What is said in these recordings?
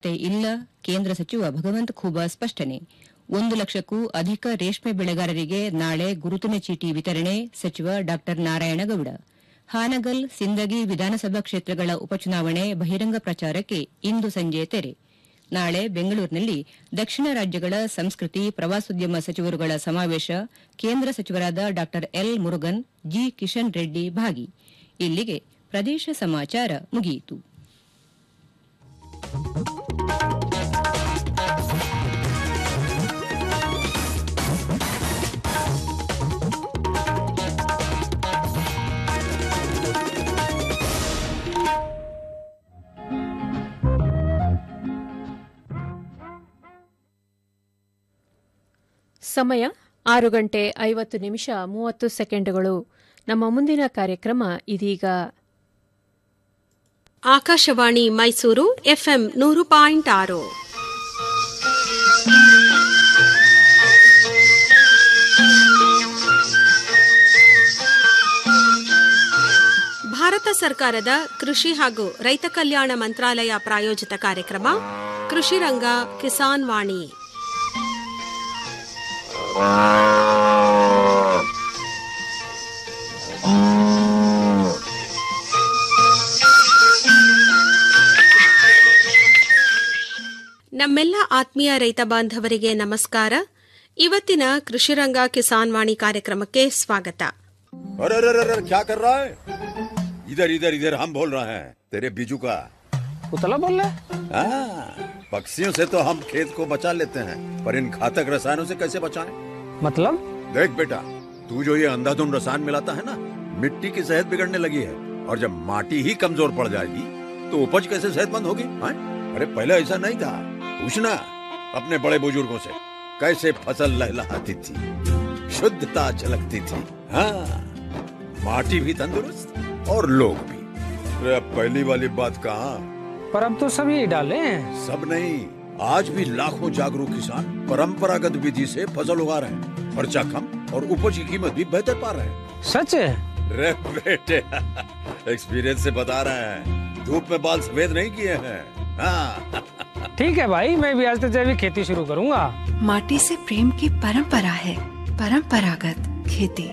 ಮತ್ತೆ ಇಲ್ಲ ಕೇಂದ್ರ ಸಚಿವ ಭಗವಂತ್ ಖೂಬಾ ಸ್ಪಷ್ಟನೆ ಒಂದು ಲಕ್ಷಕ್ಕೂ ಅಧಿಕ ರೇಷ್ಮೆ ಬೆಳೆಗಾರರಿಗೆ ನಾಳೆ ಗುರುತಿನ ಚೀಟಿ ವಿತರಣೆ ಸಚಿವ ಡಾ ನಾರಾಯಣಗೌಡ ಹಾನಗಲ್ ಸಿಂದಗಿ ವಿಧಾನಸಭಾ ಕ್ಷೇತ್ರಗಳ ಉಪಚುನಾವಣೆ ಬಹಿರಂಗ ಪ್ರಚಾರಕ್ಕೆ ಇಂದು ಸಂಜೆ ತೆರೆ ನಾಳೆ ಬೆಂಗಳೂರಿನಲ್ಲಿ ದಕ್ಷಿಣ ರಾಜ್ಯಗಳ ಸಂಸ್ಕೃತಿ ಪ್ರವಾಸೋದ್ಯಮ ಸಚಿವರುಗಳ ಸಮಾವೇಶ ಕೇಂದ್ರ ಸಚಿವರಾದ ಡಾ ಎಲ್ ಮುರುಗನ್ ಜಿ ಕಿಶನ್ ರೆಡ್ಡಿ ಭಾಗಿ ಇಲ್ಲಿಗೆ ಪ್ರದೇಶ ಸಮಾಚಾರ ಮುಗಿಯಿತು ಸಮಯ ಆರು ಗಂಟೆ ಐವತ್ತು ನಿಮಿಷ ಮೂವತ್ತು ಸೆಕೆಂಡುಗಳು ನಮ್ಮ ಮುಂದಿನ ಕಾರ್ಯಕ್ರಮ ಇದೀಗ ಆಕಾಶವಾಣಿ ಮೈಸೂರು ಎಫ್ಎಂ ನೂರು ಪಾಯಿಂಟ್ ಆರು ಭಾರತ ಸರ್ಕಾರದ ಕೃಷಿ ಹಾಗೂ ರೈತ ಕಲ್ಯಾಣ ಮಂತ್ರಾಲಯ ಪ್ರಾಯೋಜಿತ ಕಾರ್ಯಕ್ರಮ ಕೃಷಿ ರಂಗ ಕಿಸಾನ್ ವಾಣಿ ನಮ್ಮೆಲ್ಲ ಆತ್ಮೀಯ ರೈತ ಬಾಂಧವರಿಗೆ ನಮಸ್ಕಾರ ಇವತ್ತಿನ ಕೃಷಿರಂಗ ಕಿಸಾನ್ ವಾಣಿ ಕಾರ್ಯಕ್ರಮಕ್ಕೆ ಸ್ವಾಗತ अरे अरे अरे अरे, क्या कर रहा है इधर इधर इधर हम बोल रहे हैं तेरे बीजू का उतला बोल रहा है हाँ, पक्षियों से तो हम खेत को बचा लेते हैं पर इन घातक रसायनों से कैसे बचाएं? मतलब देख बेटा तू जो ये अंधाधुंध रसायन मिलाता है ना मिट्टी की सेहत बिगड़ने लगी है और जब माटी ही कमजोर पड़ जाएगी तो उपज कैसे सेहतमंद होगी हाँ? अरे पहले ऐसा नहीं था पूछना अपने बड़े बुजुर्गों से कैसे फसल लहलहाती थी शुद्धता झलकती थी हाँ माटी भी तंदुरुस्त और लोग भी अरे अब पहली वाली बात कहाँ पर अब तो सब यही डाले हैं सब नहीं आज भी लाखों जागरूक किसान परंपरागत विधि से फसल उगा रहे हैं खर्चा कम और उपज की कीमत भी बेहतर पा रहे हैं सच है रे बेटे एक्सपीरियंस से बता रहे हैं धूप में बाल सफेद नहीं किए हैं हाँ ठीक है भाई मैं भी आज से जैविक खेती शुरू करूंगा माटी से प्रेम की परंपरा है परंपरागत खेती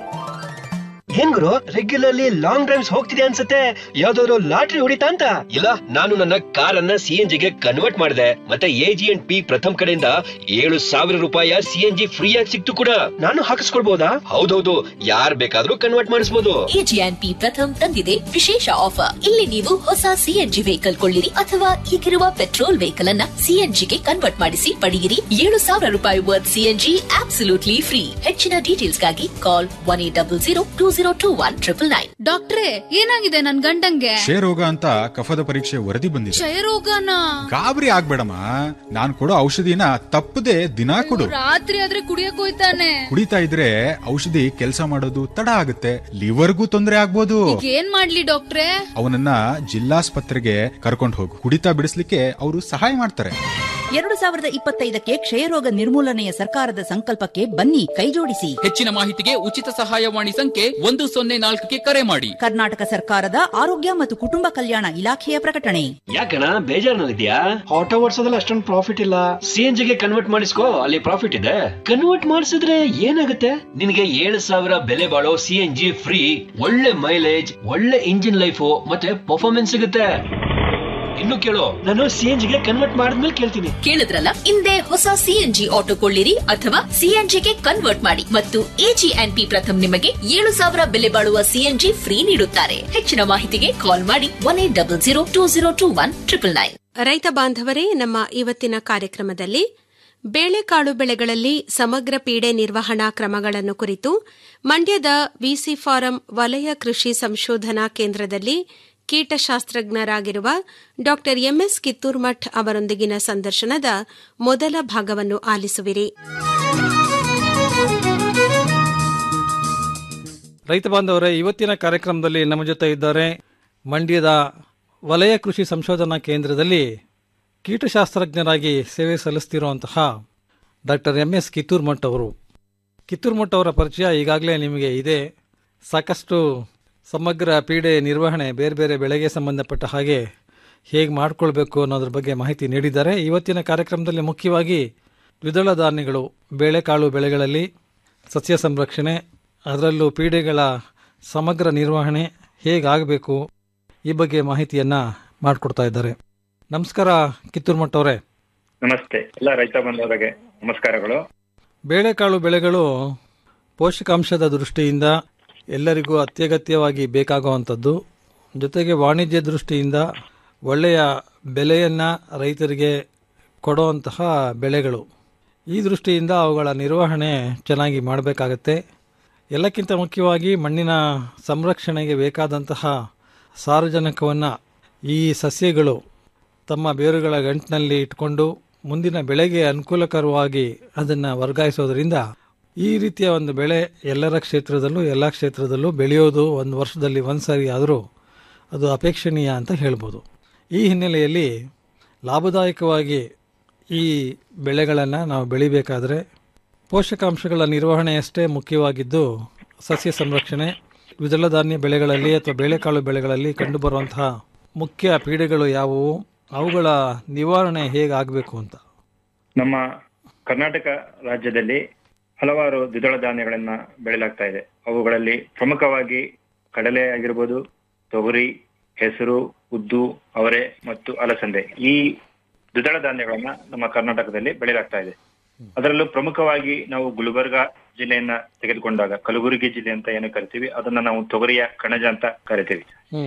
ಏನ್ ಗುರು ರೆಗ್ಯುಲರ್ಲಿ ಲಾಂಗ್ ಡ್ರೈವ್ಸ್ ಹೋಗ್ತಿದೆ ಅನ್ಸುತ್ತೆ ಯಾವ್ದಾದ್ರು ಲಾಟ್ರಿ ಹೊಡಿತಾ ಅಂತ ಇಲ್ಲ ನಾನು ನನ್ನ ಕಾರ್ ಅನ್ನ ಸಿ ಎನ್ ಜಿಗೆ ಕನ್ವರ್ಟ್ ಮಾಡಿದೆ ಮತ್ತೆ A G and P Pratham ಕಡೆಯಿಂದ ಏಳು ಸಾವಿರ ರೂಪಾಯಿಯ ಸಿ ಎನ್ ಜಿ ಫ್ರೀ ಆಗಿ ಸಿಕ್ತು ಕೂಡ ನಾನು ಹಾಕಿಸ್ಕೊಳ್ಬಹುದಾ ಹೌದೌದು ಯಾರ್ ಬೇಕಾದ್ರೂ ಕನ್ವರ್ಟ್ ಮಾಡಿಸಬಹುದು ಎಜಿಎನ್ಪಿ ಪ್ರಥಮ್ ತಂದಿದೆ ವಿಶೇಷ ಆಫರ್ ಇಲ್ಲಿ ನೀವು ಹೊಸ ಸಿಎನ್ಜಿ ವೆಹಿಕಲ್ ಕೊಳ್ಳಿರಿ ಅಥವಾ ಈಗಿರುವ ಪೆಟ್ರೋಲ್ ವೆಹಿಕಲ್ ಅನ್ನ ಸಿಎನ್ಜಿಗೆ ಕನ್ವರ್ಟ್ ಮಾಡಿಸಿ ಪಡೆಯಿರಿ ಏಳು ಸಾವಿರ ರೂಪಾಯಿ ವರ್ತ್ ಸಿಎನ್ಜಿ ಆಬ್ಸಲ್ಯೂಟ್ಲಿ ಫ್ರೀ ಹೆಚ್ಚಿನ ಡೀಟೇಲ್ಸ್ಗಾಗಿ call one eight double zero two zero two one triple nine ಡಾಕ್ಟ್ರೇ ಏನಾಗಿದೆ ನನ್ ಗಂಡಂಗೆ ಕ್ಷಯರೋಗ ಅಂತ ಕಫದ ಪರೀಕ್ಷೆ ವರದಿ ಬಂದಿದೆ ಕ್ಷಯರೋಗನ ಗಾಬರಿ ಆಗ್ಬೇಡಮ್ಮ ನಾನ್ ಕೊಡೋ ಔಷಧಿನ ತಪ್ಪದೆ ದಿನಾ ಕೊಡು ರಾತ್ರಿ ಆದ್ರೆ ಕುಡಿಯಕ್ ಹೋಯ್ತಾನೆ ಕುಡಿತಾ ಇದ್ರೆ ಔಷಧಿ ಕೆಲಸ ಮಾಡೋದು ತಡ ಆಗುತ್ತೆ ಲಿವರ್ಗೂ ತೊಂದರೆ ಆಗ್ಬೋದು ಈಗ ಏನ್ ಮಾಡ್ಲಿ ಡಾಕ್ಟ್ರೇ ಅವನನ್ನ ಜಿಲ್ಲಾಸ್ಪತ್ರೆಗೆ ಕರ್ಕೊಂಡು ಹೋಗು ಕುಡಿತಾ ಬಿಡಿಸ್ಲಿಕ್ಕೆ ಅವರು ಸಹಾಯ ಮಾಡ್ತಾರೆ ಎರಡು ಸಾವಿರದ ಇಪ್ಪತ್ತೈದಕ್ಕೆ ಕ್ಷಯರೋಗ ನಿರ್ಮೂಲನೆಯ ಸರ್ಕಾರದ ಸಂಕಲ್ಪಕ್ಕೆ ಬನ್ನಿ ಕೈಜೋಡಿಸಿ ಹೆಚ್ಚಿನ ಮಾಹಿತಿಗೆ ಉಚಿತ ಸಹಾಯವಾಣಿ ಸಂಖ್ಯೆ ಒಂದು ಸೊನ್ನೆ ನಾಲ್ಕಕ್ಕೆ ಕರೆ ಮಾಡಿ ಕರ್ನಾಟಕ ಸರ್ಕಾರದ ಆರೋಗ್ಯ ಮತ್ತು ಕುಟುಂಬ ಕಲ್ಯಾಣ ಇಲಾಖೆಯ ಪ್ರಕಟಣೆ ಯಾಕಣ ಬೇಜಾರ್ನಲ್ಲಿದ್ಯಾ ಆಟೋ ಓಡಿಸೋದ್ರಲ್ಲಿ ಅಷ್ಟೊಂದು ಪ್ರಾಫಿಟ್ ಇಲ್ಲ ಸಿ ಎನ್ ಜಿಗೆ ಕನ್ವರ್ಟ್ ಮಾಡಿಸ್ಕೋ ಅಲ್ಲಿ ಪ್ರಾಫಿಟ್ ಇದೆ ಕನ್ವರ್ಟ್ ಮಾಡಿಸಿದ್ರೆ ಏನಾಗುತ್ತೆ ನಿನಗೆ ಏಳು ಸಾವಿರ ಬೆಲೆ ಬಾಳೋ ಸಿ ಎನ್ ಜಿ ಫ್ರೀ ಒಳ್ಳೆ ಮೈಲೇಜ್ ಒಳ್ಳೆ ಇಂಜಿನ್ ಲೈಫು ಮತ್ತೆ ಪರ್ಫಾರ್ಮೆನ್ಸ್ ಸಿಗುತ್ತೆ ಇನ್ನು ಕೇಳು ನಾನು ಸಿ ಎನ್ ಜಿಗೆ ಕನ್ವರ್ಟ್ ಮಾಡಿದ್ಮೇಲೆ ಕೇಳ್ತೀನಿ ಕೇಳಿದ್ರಲ್ಲ ಹಿಂದೆ ಹೊಸ ಸಿಎನ್ಜಿ ಆಟೋ ಕೊಳ್ಳಿರಿ ಅಥವಾ ಸಿಎನ್ಜಿಗೆ ಕನ್ವರ್ಟ್ ಮಾಡಿ ಮತ್ತು ಎಜಿಎನ್ಪಿ ಪ್ರಥಮ್ ನಿಮಗೆ ಏಳು ಸಾವಿರ ಬೆಲೆ ಬಾಳುವ ಸಿಎನ್ಜಿ ಫ್ರೀ ನೀಡುತ್ತಾರೆ ಹೆಚ್ಚಿನ ಮಾಹಿತಿಗೆ ಕಾಲ್ ಮಾಡಿ one eight double zero two zero two one triple nine ರೈತ ಬಾಂಧವರೇ ನಮ್ಮ ಇವತ್ತಿನ ಕಾರ್ಯಕ್ರಮದಲ್ಲಿ ಬೇಳೆಕಾಳು ಬೆಳೆಗಳಲ್ಲಿ ಸಮಗ್ರ ಪೀಡೆ ನಿರ್ವಹಣಾ ಕ್ರಮಗಳನ್ನು ಕುರಿತು ಮಂಡ್ಯದ ವಿಸಿ ಫಾರಂ ವಲಯ ಕೃಷಿ ಸಂಶೋಧನಾ ಕೇಂದ್ರದಲ್ಲಿ ಕೀಟಶಾಸ್ತ್ರಜ್ಞರಾಗಿರುವ ಡಾ ಎಂಎಸ್ ಕಿತ್ತೂರ್ಮಠ್ ಅವರೊಂದಿಗಿನ ಸಂದರ್ಶನದ ಮೊದಲ ಭಾಗವನ್ನು ಆಲಿಸುವಿರಿ ರೈತ ಬಾಂಧವರೇ ಇವತ್ತಿನ ಕಾರ್ಯಕ್ರಮದಲ್ಲಿ ನಮ್ಮ ಜೊತೆ ಇದ್ದಾರೆ ಮಂಡ್ಯದ ವಲಯ ಕೃಷಿ ಸಂಶೋಧನಾ ಕೇಂದ್ರದಲ್ಲಿ ಕೀಟಶಾಸ್ತ್ರಜ್ಞರಾಗಿ ಸೇವೆ ಸಲ್ಲಿಸ್ತಿರುವಂತಹ doctor M S Kittur Math ಅವರು ಕಿತ್ತೂರ್ ಮಠ್ ಅವರ ಪರಿಚಯ ಈಗಾಗಲೇ ನಿಮಗೆ ಇದೆ ಸಾಕಷ್ಟು ಸಮಗ್ರ ಪೀಡೆ ನಿರ್ವಹಣೆ ಬೇರೆ ಬೇರೆ ಬೆಳೆಗೆ ಸಂಬಂಧಪಟ್ಟ ಹಾಗೆ ಹೇಗೆ ಮಾಡ್ಕೊಳ್ಬೇಕು ಅನ್ನೋದ್ರ ಬಗ್ಗೆ ಮಾಹಿತಿ ನೀಡಿದ್ದಾರೆ ಇವತ್ತಿನ ಕಾರ್ಯಕ್ರಮದಲ್ಲಿ ಮುಖ್ಯವಾಗಿ ದ್ವಿದಳ ಧಾನ್ಯಗಳು ಬೇಳೆಕಾಳು ಬೆಳೆಗಳಲ್ಲಿ ಸಸ್ಯ ಸಂರಕ್ಷಣೆ ಅದರಲ್ಲೂ ಪೀಡೆಗಳ ಸಮಗ್ರ ನಿರ್ವಹಣೆ ಹೇಗಾಗಬೇಕು ಈ ಬಗ್ಗೆ ಮಾಹಿತಿಯನ್ನು ಮಾಡಿಕೊಡ್ತಾ ಇದ್ದಾರೆ ನಮಸ್ಕಾರ ಕಿತ್ತೂರು ಮಟ್ಟವರೇ ನಮಸ್ತೆ ಎಲ್ಲ ರೈತ ಬಂಧುವರಿಗೆ ನಮಸ್ಕಾರಗಳು ಬೇಳೆಕಾಳು ಬೆಳೆಗಳು ಪೋಷಕಾಂಶದ ದೃಷ್ಟಿಯಿಂದ ಎಲ್ಲರಿಗೂ ಅತ್ಯಗತ್ಯವಾಗಿ ಬೇಕಾಗುವಂಥದ್ದು ಜೊತೆಗೆ ವಾಣಿಜ್ಯ ದೃಷ್ಟಿಯಿಂದ ಒಳ್ಳೆಯ ಬೆಲೆಯನ್ನು ರೈತರಿಗೆ ಕೊಡುವಂತಹ ಬೆಳೆಗಳು ಈ ದೃಷ್ಟಿಯಿಂದ ಅವುಗಳ ನಿರ್ವಹಣೆ ಚೆನ್ನಾಗಿ ಮಾಡಬೇಕಾಗತ್ತೆ ಎಲ್ಲಕ್ಕಿಂತ ಮುಖ್ಯವಾಗಿ ಮಣ್ಣಿನ ಸಂರಕ್ಷಣೆಗೆ ಬೇಕಾದಂತಹ ಸಾರಜನಕವನ್ನು ಈ ಸಸ್ಯಗಳು ತಮ್ಮ ಬೇರುಗಳ ಗಂಟಿನಲ್ಲಿ ಇಟ್ಕೊಂಡು ಮುಂದಿನ ಬೆಳೆಗೆ ಅನುಕೂಲಕರವಾಗಿ ಅದನ್ನು ವರ್ಗಾಯಿಸೋದ್ರಿಂದ ಈ ರೀತಿಯ ಒಂದು ಬೆಳೆ ಎಲ್ಲರ ಕ್ಷೇತ್ರದಲ್ಲೂ ಎಲ್ಲ ಕ್ಷೇತ್ರದಲ್ಲೂ ಬೆಳೆಯೋದು ಒಂದು ವರ್ಷದಲ್ಲಿ ಒಂದು ಸಾರಿ ಆದರೂ ಅದು ಅಪೇಕ್ಷಣೀಯ ಅಂತ ಹೇಳ್ಬೋದು ಈ ಹಿನ್ನೆಲೆಯಲ್ಲಿ ಲಾಭದಾಯಕವಾಗಿ ಈ ಬೆಳೆಗಳನ್ನು ನಾವು ಬೆಳಿಬೇಕಾದ್ರೆ ಪೋಷಕಾಂಶಗಳ ನಿರ್ವಹಣೆಯಷ್ಟೇ ಮುಖ್ಯವಾಗಿದ್ದು ಸಸ್ಯ ಸಂರಕ್ಷಣೆ ದ್ವಿದಳ ಧಾನ್ಯ ಬೆಳೆಗಳಲ್ಲಿ ಅಥವಾ ಬೇಳೆಕಾಳು ಬೆಳೆಗಳಲ್ಲಿ ಕಂಡುಬರುವಂತಹ ಮುಖ್ಯ ಪೀಡೆಗಳು ಯಾವುವು ಅವುಗಳ ನಿವಾರಣೆ ಹೇಗಾಗಬೇಕು ಅಂತ ನಮ್ಮ ಕರ್ನಾಟಕ ರಾಜ್ಯದಲ್ಲಿ ಹಲವಾರು ದ್ವಿದಳ ಧಾನ್ಯಗಳನ್ನ ಬೆಳೆಯಲಾಗ್ತಾ ಇದೆ ಅವುಗಳಲ್ಲಿ ಪ್ರಮುಖವಾಗಿ ಕಡಲೆ ಆಗಿರ್ಬೋದು ತೊಗರಿ ಹೆಸರು ಉದ್ದು ಅವರೆ ಮತ್ತು ಅಲಸಂದೆ ಈ ದ್ವಿದಳ ಧಾನ್ಯಗಳನ್ನ ನಮ್ಮ ಕರ್ನಾಟಕದಲ್ಲಿ ಬೆಳೆಯಲಾಗ್ತಾ ಇದೆ ಅದರಲ್ಲೂ ಪ್ರಮುಖವಾಗಿ ನಾವು ಗುಲ್ಬರ್ಗಾ ಜಿಲ್ಲೆಯನ್ನ ತೆಗೆದುಕೊಂಡಾಗ ಕಲಬುರಗಿ ಜಿಲ್ಲೆ ಅಂತ ಏನು ಕರಿತೀವಿ ಅದನ್ನ ನಾವು ತೊಗರಿಯ ಕಣಜ ಅಂತ ಕರಿತೀವಿ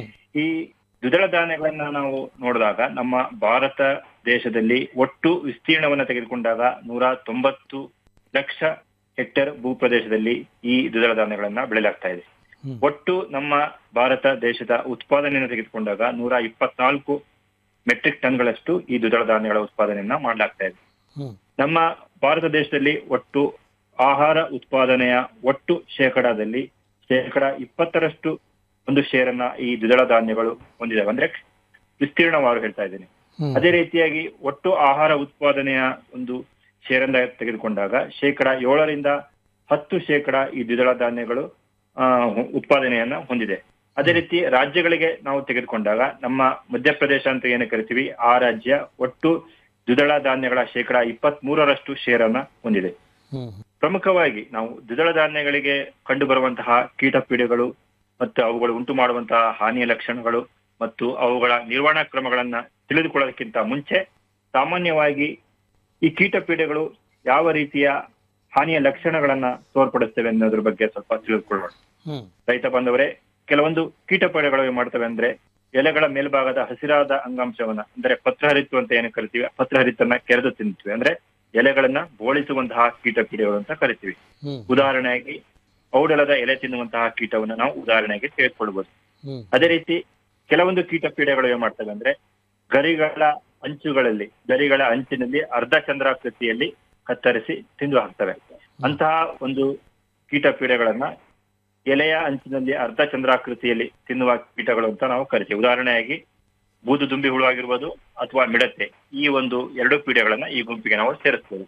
ಈ ದ್ವಿದಳ ಧಾನ್ಯಗಳನ್ನ ನಾವು ನೋಡಿದಾಗ ನಮ್ಮ ಭಾರತ ದೇಶದಲ್ಲಿ ಒಟ್ಟು ವಿಸ್ತೀರ್ಣವನ್ನ ತೆಗೆದುಕೊಂಡಾಗ ನೂರ ತೊಂಬತ್ತು ಲಕ್ಷ ಹೆಕ್ಟೇರ್ ಭೂಪ್ರದೇಶದಲ್ಲಿ ಈ ದ್ವಿದಳ ಧಾನ್ಯಗಳನ್ನ ಬೆಳೆಯಲಾಗ್ತಾ ಇದೆ ಒಟ್ಟು ನಮ್ಮ ಭಾರತ ದೇಶದ ಉತ್ಪಾದನೆಯನ್ನು ತೆಗೆದುಕೊಂಡಾಗ ನೂರ ಇಪ್ಪತ್ನಾಲ್ಕು ಮೆಟ್ರಿಕ್ ಟನ್ಗಳಷ್ಟು ಈ ದ್ವಿದಳ ಧಾನ್ಯಗಳ ಉತ್ಪಾದನೆಯನ್ನ ಮಾಡಲಾಗ್ತಾ ಇದೆ ನಮ್ಮ ಭಾರತ ದೇಶದಲ್ಲಿ ಒಟ್ಟು ಆಹಾರ ಉತ್ಪಾದನೆಯ ಒಟ್ಟು ಶೇಕಡಾದಲ್ಲಿ ಶೇಕಡ ಇಪ್ಪತ್ತರಷ್ಟು ಒಂದು ಶೇರನ್ನ ಈ ದ್ವಿದಳ ಧಾನ್ಯಗಳು ಹೊಂದಿದಾವೆ ಅಂದ್ರೆ ವಿಸ್ತೀರ್ಣವಾರು ಹೇಳ್ತಾ ಇದ್ದೇನೆ ಅದೇ ರೀತಿಯಾಗಿ ಒಟ್ಟು ಆಹಾರ ಉತ್ಪಾದನೆಯ ಒಂದು ಶೇರನ್ನ ತೆಗೆದುಕೊಂಡಾಗ ಶೇಕಡ ಏಳರಿಂದ ಹತ್ತು ಶೇಕಡ ಈ ದ್ವಿದಳ ಧಾನ್ಯಗಳು ಆ, ಉತ್ಪಾದನೆಯನ್ನ ಹೊಂದಿದೆ ಅದೇ ರೀತಿ ರಾಜ್ಯಗಳಿಗೆ ನಾವು ತೆಗೆದುಕೊಂಡಾಗ ನಮ್ಮ ಮಧ್ಯಪ್ರದೇಶ ಅಂತ ಏನು ಕರಿತೀವಿ ಆ ರಾಜ್ಯ ಒಟ್ಟು ದ್ವಿದಳ ಧಾನ್ಯಗಳ ಶೇಕಡ ಇಪ್ಪತ್ತ್ ಮೂರರಷ್ಟು ಶೇರನ್ನ ಹೊಂದಿದೆ ಪ್ರಮುಖವಾಗಿ ನಾವು ದ್ವಿದಳ ಧಾನ್ಯಗಳಿಗೆ ಕಂಡು ಬರುವಂತಹ ಕೀಟ ಪೀಡೆಗಳು ಮತ್ತು ಅವುಗಳು ಉಂಟು ಮಾಡುವಂತಹ ಹಾನಿಯ ಲಕ್ಷಣಗಳು ಮತ್ತು ಅವುಗಳ ನಿರ್ವಹಣಾ ಕ್ರಮಗಳನ್ನ ತಿಳಿದುಕೊಳ್ಳೋದಕ್ಕಿಂತ ಮುಂಚೆ ಸಾಮಾನ್ಯವಾಗಿ ಈ ಕೀಟ ಪೀಡೆಗಳು ಯಾವ ರೀತಿಯ ಹಾನಿಯ ಲಕ್ಷಣಗಳನ್ನ ತೋರ್ಪಡಿಸ್ತವೆ ಅನ್ನೋದ್ರ ಬಗ್ಗೆ ಸ್ವಲ್ಪ ತಿಳಿದುಕೊಳ್ಳೋಣ ರೈತ ಬಾಂಧವರೇ ಕೆಲವೊಂದು ಕೀಟ ಪೀಡೆಗಳು ಏನ್ ಮಾಡ್ತವೆ ಅಂದ್ರೆ ಎಲೆಗಳ ಮೇಲ್ಭಾಗದ ಹಸಿರಾದ ಅಂಗಾಂಶವನ್ನ ಅಂದ್ರೆ ಪತ್ರಹರಿತ್ತು ಅಂತ ಏನು ಕರಿತೀವಿ ಆ ಪತ್ರಹರಿತನ್ನ ಕೆರೆದು ತಿಂತೀವಿ ಅಂದ್ರೆ ಎಲೆಗಳನ್ನ ಬೋಳಿಸುವಂತಹ ಕೀಟ ಪೀಡೆಗಳು ಅಂತ ಕರಿತೀವಿ ಉದಾಹರಣೆಯಾಗಿ ಔಡಲದ ಎಲೆ ತಿನ್ನುವಂತಹ ಕೀಟವನ್ನ ನಾವು ಉದಾಹರಣೆಗೆ ತೆಗೆದುಕೊಳ್ಬಹುದು ಅದೇ ರೀತಿ ಕೆಲವೊಂದು ಕೀಟ ಪೀಡೆಗಳು ಏನ್ ಮಾಡ್ತವೆ ಅಂದ್ರೆ ಗರಿಗಳ ಅಂಚುಗಳಲ್ಲಿ ಗರಿಗಳ ಅಂಚಿನಲ್ಲಿ ಅರ್ಧ ಚಂದ್ರಾಕೃತಿಯಲ್ಲಿ ಕತ್ತರಿಸಿ ತಿಂದು ಹಾಕ್ತವೆ ಅಂತಹ ಒಂದು ಕೀಟ ಪೀಡೆಗಳನ್ನ ಎಲೆಯ ಅಂಚಿನಲ್ಲಿ ಅರ್ಧ ಚಂದ್ರಾಕೃತಿಯಲ್ಲಿ ತಿನ್ನುವ ಕೀಟಗಳು ಅಂತ ನಾವು ಕರಿತೀವಿ ಉದಾಹರಣೆಯಾಗಿ ಬೂದು ದುಂಬಿ ಹುಳು ಆಗಿರ್ಬೋದು ಅಥವಾ ಮಿಡತೆ ಈ ಒಂದು ಎರಡು ಪೀಡೆಗಳನ್ನ ಈ ಗುಂಪಿಗೆ ನಾವು ಸೇರಿಸ್ಬೋದು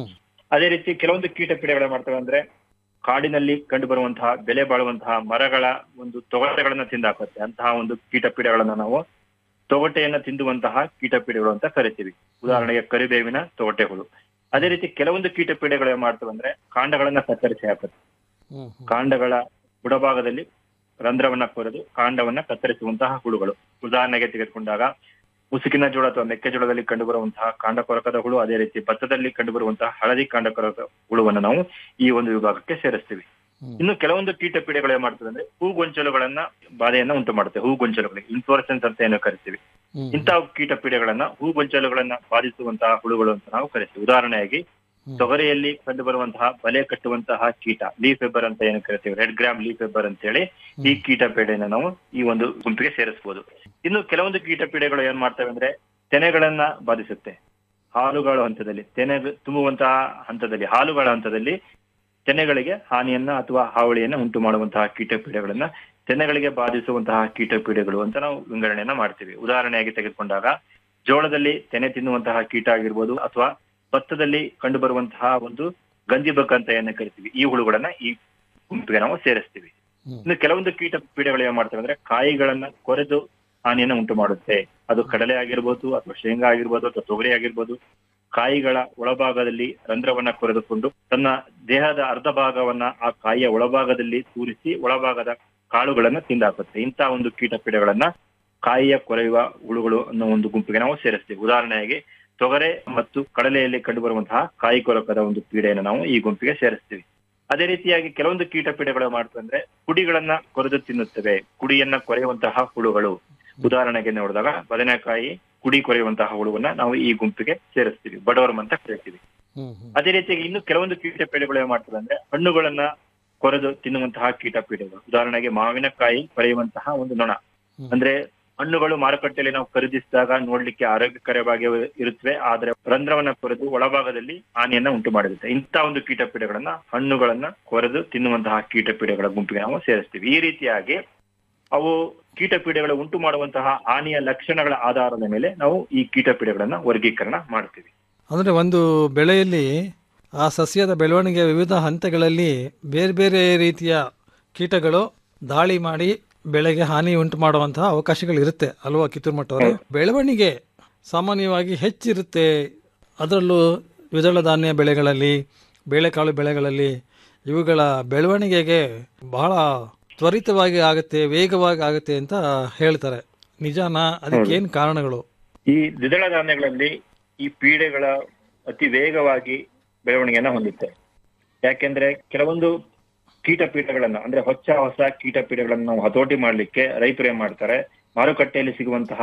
ಅದೇ ರೀತಿ ಕೆಲವೊಂದು ಕೀಟ ಪೀಡೆಗಳು ಮಾಡ್ತವೆ ಅಂದ್ರೆ ಕಾಡಿನಲ್ಲಿ ಕಂಡು ಬರುವಂತಹ ಬೆಲೆ ಬಾಳುವಂತಹ ಮರಗಳ ಒಂದು ತೊಗಟೆಗಳನ್ನ ತಿಂದಾಕುತ್ತೆ ಅಂತಹ ಒಂದು ಕೀಟ ಪೀಡೆಗಳನ್ನ ನಾವು ತೊಗಟೆಯನ್ನ ತಿಂದುವಂತಹ ಕೀಟ ಪೀಡೆಗಳು ಅಂತ ಕರಿತೀವಿ ಉದಾಹರಣೆಗೆ ಕರಿಬೇವಿನ ತೊಗಟೆ ಹುಳು ಅದೇ ರೀತಿ ಕೆಲವೊಂದು ಕೀಟ ಪೀಡೆಗಳು ಏನ್ ಮಾಡ್ತವೆ ಅಂದ್ರೆ ಕಾಂಡಗಳನ್ನ ಕತ್ತರಿಸಿ ಹಾಕುತ್ತೆ ಕಾಂಡಗಳ ಬುಡಭಾಗದಲ್ಲಿ ರಂಧ್ರವನ್ನ ಕೊರೆದು ಕಾಂಡವನ್ನ ಕತ್ತರಿಸುವಂತಹ ಹುಳುಗಳು ಉದಾಹರಣೆಗೆ ತೆಗೆದುಕೊಂಡಾಗ ಮುಸುಕಿನ ಜೋಳ ಅಥವಾ ಮೆಕ್ಕೆಜೋಳದಲ್ಲಿ ಕಂಡುಬರುವಂತಹ ಕಾಂಡ ಕೊರಕದ ಹುಳು ಅದೇ ರೀತಿ ಭತ್ತದಲ್ಲಿ ಕಂಡುಬರುವಂತಹ ಹಳದಿ ಕಾಂಡ ಕೊರಕ ಹುಳುವನ್ನು ನಾವು ಈ ಒಂದು ವಿಭಾಗಕ್ಕೆ ಸೇರಿಸ್ತೀವಿ ಇನ್ನು ಕೆಲವೊಂದು ಕೀಟ ಪೀಡೆಗಳು ಏನ್ ಮಾಡ್ತದೆ ಅಂದ್ರೆ ಹೂಗೊಂಚಲುಗಳನ್ನ ಬಾಧೆಯನ್ನ ಉಂಟು ಮಾಡುತ್ತೆ ಹೂಗೊಂಚಲುಗಳಿಗೆ ಇನ್ಫ್ಲೋರೆಸೆನ್ಸ್ ಅಂತ ಏನು ಕರಿತೀವಿ ಇಂತಹ ಕೀಟ ಪೀಡೆಗಳನ್ನ ಹೂಗೊಂಚಲುಗಳನ್ನ ಬಾಧಿಸುವಂತಹ ಹುಳುಗಳು ಅಂತ ನಾವು ಕರಿತೀವಿ ಉದಾಹರಣೆಯಾಗಿ ತೊಗರಿಯಲ್ಲಿ ಕಂಡು ಬರುವಂತಹ ಬಲೆ ಕಟ್ಟುವಂತಹ ಕೀಟ ಲೀಫ್ ಫೆಬ್ಬರ್ ಅಂತ ಏನು ಕರಿತೀವಿ ರೆಡ್ ಗ್ರಾಮ್ ಲೀಫ್ ಫೆಬ್ಬರ್ ಅಂತ ಹೇಳಿ ಈ ಕೀಟ ಪೀಡೆಯನ್ನ ನಾವು ಈ ಒಂದು ಗುಂಪಿಗೆ ಸೇರಿಸಬಹುದು ಇನ್ನು ಕೆಲವೊಂದು ಕೀಟ ಪೀಡೆಗಳು ಏನ್ ಮಾಡ್ತವೆ ಅಂದ್ರೆ ತೆನೆಗಳನ್ನ ಬಾಧಿಸುತ್ತೆ ಹಾಲುಗಳ ಹಂತದಲ್ಲಿ ತೆನೆ ತುಂಬುವಂತಹ ಹಂತದಲ್ಲಿ ಹಾಲುಗಳ ಹಂತದಲ್ಲಿ ತೆನೆಗಳಿಗೆ ಹಾನಿಯನ್ನ ಅಥವಾ ಹಾವಳಿಯನ್ನ ಉಂಟು ಮಾಡುವಂತಹ ಕೀಟ ಪೀಡೆಗಳನ್ನ ತೆನೆಗಳಿಗೆ ಬಾಧಿಸುವಂತಹ ಕೀಟ ಪೀಡೆಗಳು ಅಂತ ನಾವು ವಿಂಗಡಣೆಯನ್ನ ಮಾಡ್ತೀವಿ ಉದಾಹರಣೆಯಾಗಿ ತೆಗೆದುಕೊಂಡಾಗ ಜೋಳದಲ್ಲಿ ತೆನೆ ತಿನ್ನುವಂತಹ ಕೀಟ ಆಗಿರ್ಬೋದು ಅಥವಾ ಭತ್ತದಲ್ಲಿ ಕಂಡು ಬರುವಂತಹ ಒಂದು ಗಂಜಿಬಕ್ ಅಂತ ಏನ ಕರಿತೀವಿ ಈ ಹುಳುಗಳನ್ನ ಈ ಗುಂಪಿಗೆ ನಾವು ಸೇರಿಸ್ತೀವಿ ಇನ್ನು ಕೆಲವೊಂದು ಕೀಟ ಪೀಡೆಗಳು ಏನ್ ಮಾಡ್ತವೆ ಅಂದ್ರೆ ಕಾಯಿಗಳನ್ನ ಕೊರೆದು ಹಾನಿಯನ್ನು ಉಂಟು ಮಾಡುತ್ತೆ ಅದು ಕಡಲೆ ಆಗಿರ್ಬೋದು ಅಥವಾ ಶೇಂಗಾ ಆಗಿರ್ಬೋದು ಅಥವಾ ತೊಗರಿ ಆಗಿರ್ಬೋದು ಕಾಯಿಗಳ ಒಳಭಾಗದಲ್ಲಿ ರಂಧ್ರವನ್ನ ಕೊರೆದುಕೊಂಡು ತನ್ನ ದೇಹದ ಅರ್ಧ ಭಾಗವನ್ನ ಆ ಕಾಯಿಯ ಒಳಭಾಗದಲ್ಲಿ ತೂರಿಸಿ ಒಳಭಾಗದ ಕಾಳುಗಳನ್ನ ತಿಂದಾಕುತ್ತೆ ಇಂತಹ ಒಂದು ಕೀಟಪೀಡೆಗಳನ್ನ ಕಾಯಿಯ ಕೊರೆಯುವ ಹುಳುಗಳು ಅನ್ನೋ ಒಂದು ಗುಂಪಿಗೆ ನಾವು ಸೇರಿಸ್ತೀವಿ ಉದಾಹರಣೆಗೆ ತೊಗರೆ ಮತ್ತು ಕಡಲೆಯಲ್ಲಿ ಕಂಡುಬರುವಂತಹ ಕಾಯಿ ಕೊರಕದ ಒಂದು ಪೀಡೆಯನ್ನು ನಾವು ಈ ಗುಂಪಿಗೆ ಸೇರಿಸ್ತೀವಿ ಅದೇ ರೀತಿಯಾಗಿ ಕೆಲವೊಂದು ಕೀಟಪೀಡೆಗಳು ಮಾಡ್ತಂದ್ರೆ ಕುಡಿಗಳನ್ನ ಕೊರೆದು ತಿನ್ನುತ್ತವೆ ಕುಡಿಯನ್ನ ಕೊರೆಯುವಂತಹ ಹುಳುಗಳು ಉದಾಹರಣೆಗೆ ನೋಡಿದಾಗ ಬದನೆಕಾಯಿ ಕುಡಿ ಕೊರೆಯುವಂತಹ ಹುಳುವನ್ನ ನಾವು ಈ ಗುಂಪಿಗೆ ಸೇರಿಸ್ತೀವಿ ಬಡವರಂ ಅಂತ ಕರಿತೀವಿ ಅದೇ ರೀತಿಯಾಗಿ ಇನ್ನು ಕೆಲವೊಂದು ಕೀಟಪೀಡೆಗಳು ಏನ್ ಮಾಡ್ತದೆ ಅಂದ್ರೆ ಹಣ್ಣುಗಳನ್ನ ಕೊರೆದು ತಿನ್ನುವಂತಹ ಕೀಟಪೀಡೆಗಳು ಉದಾಹರಣೆಗೆ ಮಾವಿನಕಾಯಿ ಕೊರೆಯುವಂತಹ ಒಂದು ನೊಣ ಅಂದ್ರೆ ಹಣ್ಣುಗಳು ಮಾರುಕಟ್ಟೆಯಲ್ಲಿ ನಾವು ಖರೀದಿಸಿದಾಗ ನೋಡ್ಲಿಕ್ಕೆ ಆರೋಗ್ಯಕರವಾಗಿ ಇರುತ್ತವೆ ಆದ್ರೆ ರಂಧ್ರವನ್ನ ಕೊರೆದು ಒಳಭಾಗದಲ್ಲಿ ಹಾನಿಯನ್ನ ಉಂಟು ಮಾಡಿರುತ್ತೆ ಇಂತಹ ಒಂದು ಕೀಟಪೀಡೆಗಳನ್ನ ಹಣ್ಣುಗಳನ್ನ ಕೊರೆದು ತಿನ್ನುವಂತಹ ಕೀಟಪೀಡೆಗಳ ಗುಂಪಿಗೆ ನಾವು ಸೇರಿಸ್ತೀವಿ ಈ ರೀತಿಯಾಗಿ ಅವು ಕೀಟಪೀಡೆಗಳು ಉಂಟು ಮಾಡುವಂತಹ ಹಾನಿಯ ಲಕ್ಷಣಗಳ ಆಧಾರದ ಮೇಲೆ ನಾವು ಈ ಕೀಟಪೀಡೆಗಳನ್ನ ವರ್ಗೀಕರಣ ಮಾಡ್ತೀವಿ ಅಂದರೆ ಒಂದು ಬೆಳೆಯಲ್ಲಿ ಆ ಸಸ್ಯದ ಬೆಳವಣಿಗೆಯ ವಿವಿಧ ಹಂತಗಳಲ್ಲಿ ಬೇರೆ ಬೇರೆ ರೀತಿಯ ಕೀಟಗಳು ದಾಳಿ ಮಾಡಿ ಬೆಳೆಗೆ ಹಾನಿ ಉಂಟು ಮಾಡುವಂತಹ ಅವಕಾಶಗಳಿರುತ್ತೆ ಅಲ್ವಾ ಕಿತ್ತೂರು ಮಟ್ಟವರು ಬೆಳವಣಿಗೆ ಸಾಮಾನ್ಯವಾಗಿ ಹೆಚ್ಚಿರುತ್ತೆ ಅದರಲ್ಲೂ ದ್ವಿದಳ ಧಾನ್ಯ ಬೆಳೆಗಳಲ್ಲಿ ಬೇಳೆಕಾಳು ಬೆಳೆಗಳಲ್ಲಿ ಇವುಗಳ ಬೆಳವಣಿಗೆಗೆ ಬಹಳ ತ್ವರಿತವಾಗಿ ಆಗುತ್ತೆ ವೇಗವಾಗಿ ಆಗುತ್ತೆ ಅಂತ ಹೇಳ್ತಾರೆ ನಿಜಾನ ಅದಕ್ಕೇನು ಕಾರಣಗಳು ಈ ದ್ವಿದಳ ಧಾನ್ಯಗಳಲ್ಲಿ ಈ ಪೀಡೆಗಳ ಅತಿ ವೇಗವಾಗಿ ಬೆಳವಣಿಗೆಯನ್ನ ಹೊಂದುತ್ತೆ ಯಾಕೆಂದ್ರೆ ಕೆಲವೊಂದು ಕೀಟಪೀಠಗಳನ್ನ ಅಂದ್ರೆ ಹೊಚ್ಚ ಹೊಸ ಕೀಟಪೀಠಗಳನ್ನ ನಾವು ಹತೋಟಿ ಮಾಡ್ಲಿಕ್ಕೆ ರೈತರು ಏನ್ ಮಾಡ್ತಾರೆ ಮಾರುಕಟ್ಟೆಯಲ್ಲಿ ಸಿಗುವಂತಹ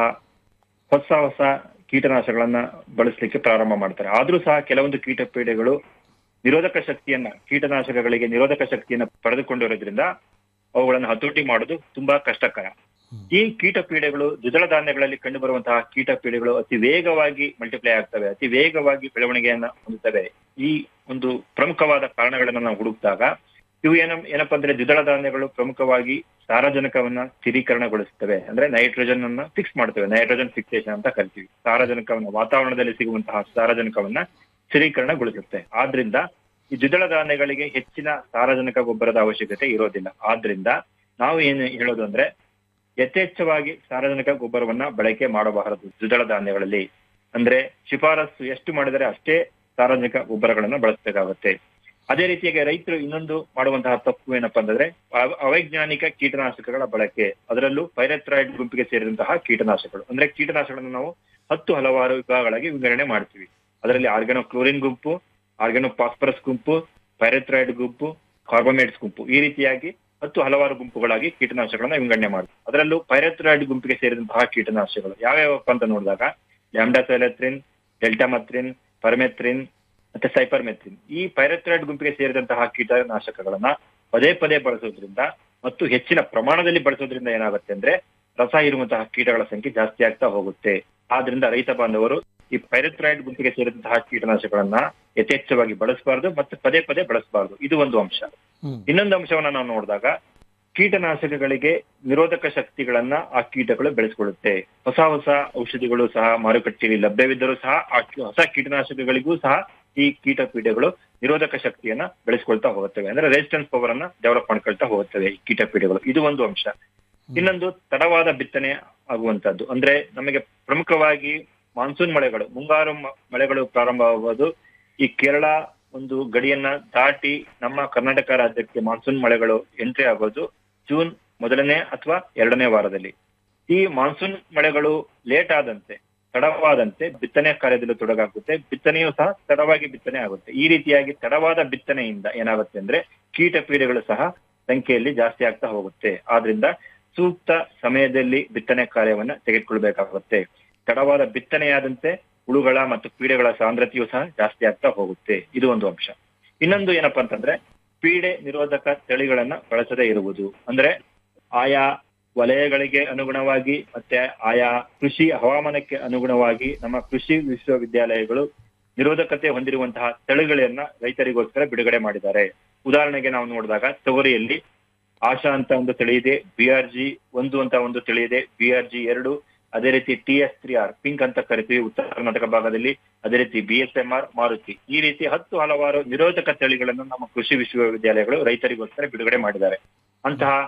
ಹೊಸ ಹೊಸ ಕೀಟನಾಶಗಳನ್ನ ಬಳಸಲಿಕ್ಕೆ ಪ್ರಾರಂಭ ಮಾಡ್ತಾರೆ ಆದ್ರೂ ಸಹ ಕೆಲವೊಂದು ಕೀಟಪೀಡೆಗಳು ನಿರೋಧಕ ಶಕ್ತಿಯನ್ನ ಕೀಟನಾಶಕಗಳಿಗೆ ನಿರೋಧಕ ಶಕ್ತಿಯನ್ನ ಪಡೆದುಕೊಂಡಿರೋದ್ರಿಂದ ಅವುಗಳನ್ನು ಹತೋಟಿ ಮಾಡೋದು ತುಂಬಾ ಕಷ್ಟಕರ ಈ ಕೀಟಪೀಡೆಗಳು ದ್ವಿದಳ ಧಾನ್ಯಗಳಲ್ಲಿ ಕಂಡು ಬರುವಂತಹ ಕೀಟಪೀಡೆಗಳು ಅತಿ ವೇಗವಾಗಿ ಮಲ್ಟಿಪ್ಲೈ ಆಗ್ತವೆ ಅತಿ ವೇಗವಾಗಿ ಬೆಳವಣಿಗೆಯನ್ನ ಹೊಂದುತ್ತವೆ ಈ ಒಂದು ಪ್ರಮುಖವಾದ ಕಾರಣಗಳನ್ನ ನಾವು ಹುಡುಕಿದಾಗ ಇವು ಏನ ಏನಪ್ಪಾ ಅಂದ್ರೆ ದ್ವಿದಳ ಧಾನ್ಯಗಳು ಪ್ರಮುಖವಾಗಿ ಸಾರಜನಕವನ್ನ ಸ್ಥಿರೀಕರಣಗೊಳಿಸುತ್ತವೆ ಅಂದ್ರೆ ನೈಟ್ರೋಜನ್ ಅನ್ನ ಫಿಕ್ಸ್ ಮಾಡ್ತವೆ ನೈಟ್ರೋಜನ್ ಫಿಕ್ಸೇಷನ್ ಅಂತ ಕರಿತೀವಿ ಸಾರಜನಕವನ್ನ ವಾತಾವರಣದಲ್ಲಿ ಸಿಗುವಂತಹ ಸಾರಜನಕವನ್ನ ಸ್ಥಿರೀಕರಣಗೊಳಿಸುತ್ತೆ ಆದ್ರಿಂದ ಈ ದ್ವಿದಳ ಧಾನ್ಯಗಳಿಗೆ ಹೆಚ್ಚಿನ ಸಾರಜನಕ ಗೊಬ್ಬರದ ಅವಶ್ಯಕತೆ ಇರೋದಿಲ್ಲ ಆದ್ರಿಂದ ನಾವು ಏನು ಹೇಳೋದು ಅಂದ್ರೆ ಯಥೇಚ್ಛವಾಗಿ ಸಾರಜನಕ ಗೊಬ್ಬರವನ್ನ ಬಳಕೆ ಮಾಡಬಾರದು ದ್ವಿದಳ ಧಾನ್ಯಗಳಲ್ಲಿ ಅಂದ್ರೆ ಶಿಫಾರಸು ಎಷ್ಟು ಮಾಡಿದರೆ ಅಷ್ಟೇ ಸಾರಜನಕ ಗೊಬ್ಬರಗಳನ್ನ ಬಳಸಬೇಕಾಗುತ್ತೆ ಅದೇ ರೀತಿಯಾಗಿ ರೈತರು ಇನ್ನೊಂದು ಮಾಡುವಂತಹ ತಪ್ಪು ಏನಪ್ಪಾ ಅಂತಂದ್ರೆ ಅವ- ಅವೈಜ್ಞಾನಿಕ ಕೀಟನಾಶಕಗಳ ಬಳಕೆ ಅದರಲ್ಲೂ ಪೈರೆಥ್ರಾಯ್ಡ್ ಗುಂಪಿಗೆ ಸೇರಿದಂತಹ ಕೀಟನಾಶಕಗಳು ಅಂದ್ರೆ ಕೀಟನಾಶಕಗಳನ್ನು ನಾವು ಹತ್ತು ಹಲವಾರು ವಿಭಾಗಗಳಾಗಿ ವಿಂಗಡಣೆ ಮಾಡ್ತೀವಿ ಅದರಲ್ಲಿ ಆರ್ಗನೋ ಕ್ಲೋರಿನ್ ಗುಂಪು ಆರ್ಗನೋ ಫಾಸ್ಫರಸ್ ಗುಂಪು ಪೈರೆಥ್ರಾಯ್ಡ್ ಗುಂಪು ಕಾರ್ಬೋಮೇಟ್ಸ್ ಗುಂಪು ಈ ರೀತಿಯಾಗಿ ಹತ್ತು ಹಲವಾರು ಗುಂಪುಗಳಾಗಿ ಕೀಟನಾಶಕಗಳನ್ನ ವಿಂಗಡಣೆ ಮಾಡ್ತೀವಿ ಅದರಲ್ಲೂ ಪೈರೆಥ್ರಾಯ್ಡ್ ಗುಂಪಿಗೆ ಸೇರಿದಂತಹ ಕೀಟನಾಶಕಗಳು ಯಾವ್ಯಾವಪ್ಪ ಅಂತ ನೋಡಿದಾಗ ಲ್ಯಾಂಡಾಸೈಲತ್ರಿನ್ ಡೆಲ್ಟಾಮತ್ರಿನ್ ಪರ್ಮೆತ್ರಿನ್ ಮತ್ತೆ ಸೈಪರ್ಮೆತ್ರಿನ್ ಈ ಪೈರೆಥ್ರಾಯ್ಡ್ ಗುಂಪಿಗೆ ಸೇರಿದಂತಹ ಕೀಟನಾಶಕಗಳನ್ನ ಪದೇ ಪದೇ ಬಳಸೋದ್ರಿಂದ ಮತ್ತು ಹೆಚ್ಚಿನ ಪ್ರಮಾಣದಲ್ಲಿ ಬಳಸೋದ್ರಿಂದ ಏನಾಗುತ್ತೆ ಅಂದ್ರೆ ರಸ ಇರುವಂತಹ ಕೀಟಗಳ ಸಂಖ್ಯೆ ಜಾಸ್ತಿ ಆಗ್ತಾ ಹೋಗುತ್ತೆ ಆದ್ರಿಂದ ರೈತ ಬಾಂಧವರು ಈ ಪೈರೆಥ್ರಾಯ್ಡ್ ಗುಂಪಿಗೆ ಸೇರಿದಂತಹ ಕೀಟನಾಶಕಗಳನ್ನ ಯಥೇಚ್ಛವಾಗಿ ಬಳಸಬಾರದು ಮತ್ತು ಪದೇ ಪದೇ ಬಳಸಬಾರದು ಇದು ಒಂದು ಅಂಶ ಇನ್ನೊಂದು ಅಂಶವನ್ನ ನಾವು ನೋಡಿದಾಗ ಕೀಟನಾಶಕಗಳಿಗೆ ನಿರೋಧಕ ಶಕ್ತಿಗಳನ್ನ ಆ ಕೀಟಗಳು ಬೆಳೆಸ್ಕೊಳ್ಳುತ್ತೆ ಹೊಸ ಹೊಸ ಔಷಧಿಗಳು ಸಹ ಮಾರುಕಟ್ಟೆಯಲ್ಲಿ ಲಭ್ಯವಿದ್ದರೂ ಸಹ ಆ ಕಿ- ಹೊಸ ಕೀಟನಾಶಕಗಳಿಗೂ ಸಹ ಈ ಕೀಟ ಪೀಡೆಗಳು ನಿರೋಧಕ ಶಕ್ತಿಯನ್ನ ಬೆಳೆಸ್ಕೊಳ್ತಾ ಹೋಗುತ್ತವೆ ಅಂದ್ರೆ ರೆಸಿಸ್ಟೆನ್ಸ್ ಪವರ್ ಅನ್ನ ಡೆವಲಪ್ ಮಾಡ್ಕೊಳ್ತಾ ಹೋಗುತ್ತವೆ ಈ ಕೀಟ ಪೀಡೆಗಳು ಇದು ಒಂದು ಅಂಶ ಇನ್ನೊಂದು ತಡವಾದ ಬಿತ್ತನೆ ಆಗುವಂತದ್ದು ಅಂದ್ರೆ ನಮಗೆ ಪ್ರಮುಖವಾಗಿ ಮಾನ್ಸೂನ್ ಮಳೆಗಳು ಮುಂಗಾರು ಮ- ಮಳೆಗಳು ಪ್ರಾರಂಭವಾಗುವುದು ಈ ಕೇರಳ ಒಂದು ಗಡಿಯನ್ನ ದಾಟಿ ನಮ್ಮ ಕರ್ನಾಟಕ ರಾಜ್ಯಕ್ಕೆ ಮಾನ್ಸೂನ್ ಮಳೆಗಳು ಎಂಟ್ರಿ ಆಗೋದು ಜೂನ್ ಮೊದಲನೇ ಅಥವಾ ಎರಡನೇ ವಾರದಲ್ಲಿ ಈ ಮಾನ್ಸೂನ್ ಮಳೆಗಳು ಲೇಟ್ ಆದಂತೆ ತಡವಾದಂತೆ ಬಿತ್ತನೆ ಕಾರ್ಯದಲ್ಲಿ ತೊಡಗಾಗುತ್ತೆ ಬಿತ್ತನೆಯೂ ಸಹ ತಡವಾಗಿ ಬಿತ್ತನೆ ಆಗುತ್ತೆ ಈ ರೀತಿಯಾಗಿ ತಡವಾದ ಬಿತ್ತನೆಯಿಂದ ಏನಾಗುತ್ತೆ ಅಂದ್ರೆ ಕೀಟ ಪೀಡೆಗಳು ಸಹ ಸಂಖ್ಯೆಯಲ್ಲಿ ಜಾಸ್ತಿ ಆಗ್ತಾ ಹೋಗುತ್ತೆ ಆದ್ರಿಂದ ಸೂಕ್ತ ಸಮಯದಲ್ಲಿ ಬಿತ್ತನೆ ಕಾರ್ಯವನ್ನ ತೆಗೆದುಕೊಳ್ಬೇಕಾಗುತ್ತೆ ತಡವಾದ ಬಿತ್ತನೆಯಾದಂತೆ ಹುಳುಗಳ ಮತ್ತು ಪೀಡೆಗಳ ಸಾಂದ್ರತೆಯೂ ಸಹ ಜಾಸ್ತಿ ಆಗ್ತಾ ಹೋಗುತ್ತೆ ಇದು ಒಂದು ಅಂಶ ಇನ್ನೊಂದು ಏನಪ್ಪಾ ಅಂತಂದ್ರೆ ಪೀಡೆ ನಿರೋಧಕ ತಳಿಗಳನ್ನ ಬಳಸದೇ ಇರುವುದು ಅಂದ್ರೆ ಆಯಾ ವಲಯಗಳಿಗೆ ಅನುಗುಣವಾಗಿ ಮತ್ತೆ ಆಯಾ ಕೃಷಿ ಹವಾಮಾನಕ್ಕೆ ಅನುಗುಣವಾಗಿ ನಮ್ಮ ಕೃಷಿ ವಿಶ್ವವಿದ್ಯಾಲಯಗಳು ನಿರೋಧಕತೆ ಹೊಂದಿರುವಂತಹ ತಳಿಗಳನ್ನ ರೈತರಿಗೋಸ್ಕರ ಬಿಡುಗಡೆ ಮಾಡಿದ್ದಾರೆ ಉದಾಹರಣೆಗೆ ನಾವು ನೋಡಿದಾಗ ತೊಗರಿಯಲ್ಲಿ ಆಶಾ ಅಂತ ಒಂದು ತಳಿ ಇದೆ ಬಿ ಆರ್ ಜಿ ಒಂದು ಅಂತ ಒಂದು ತಳಿ ಇದೆ ಬಿ ಆರ್ ಜಿ ಎರಡು ಅದೇ ರೀತಿ T S three R pink ಅಂತ ಕರಿತೀವಿ ಉತ್ತರ ಕರ್ನಾಟಕ ಭಾಗದಲ್ಲಿ ಅದೇ ರೀತಿ B S M R Maruti ಈ ರೀತಿ ಹತ್ತು ಹಲವಾರು ನಿರೋಧಕ ತಳಿಗಳನ್ನು ನಮ್ಮ ಕೃಷಿ ವಿಶ್ವವಿದ್ಯಾಲಯಗಳು ರೈತರಿಗೋಸ್ಕರ ಬಿಡುಗಡೆ ಮಾಡಿದ್ದಾರೆ ಅಂತಹ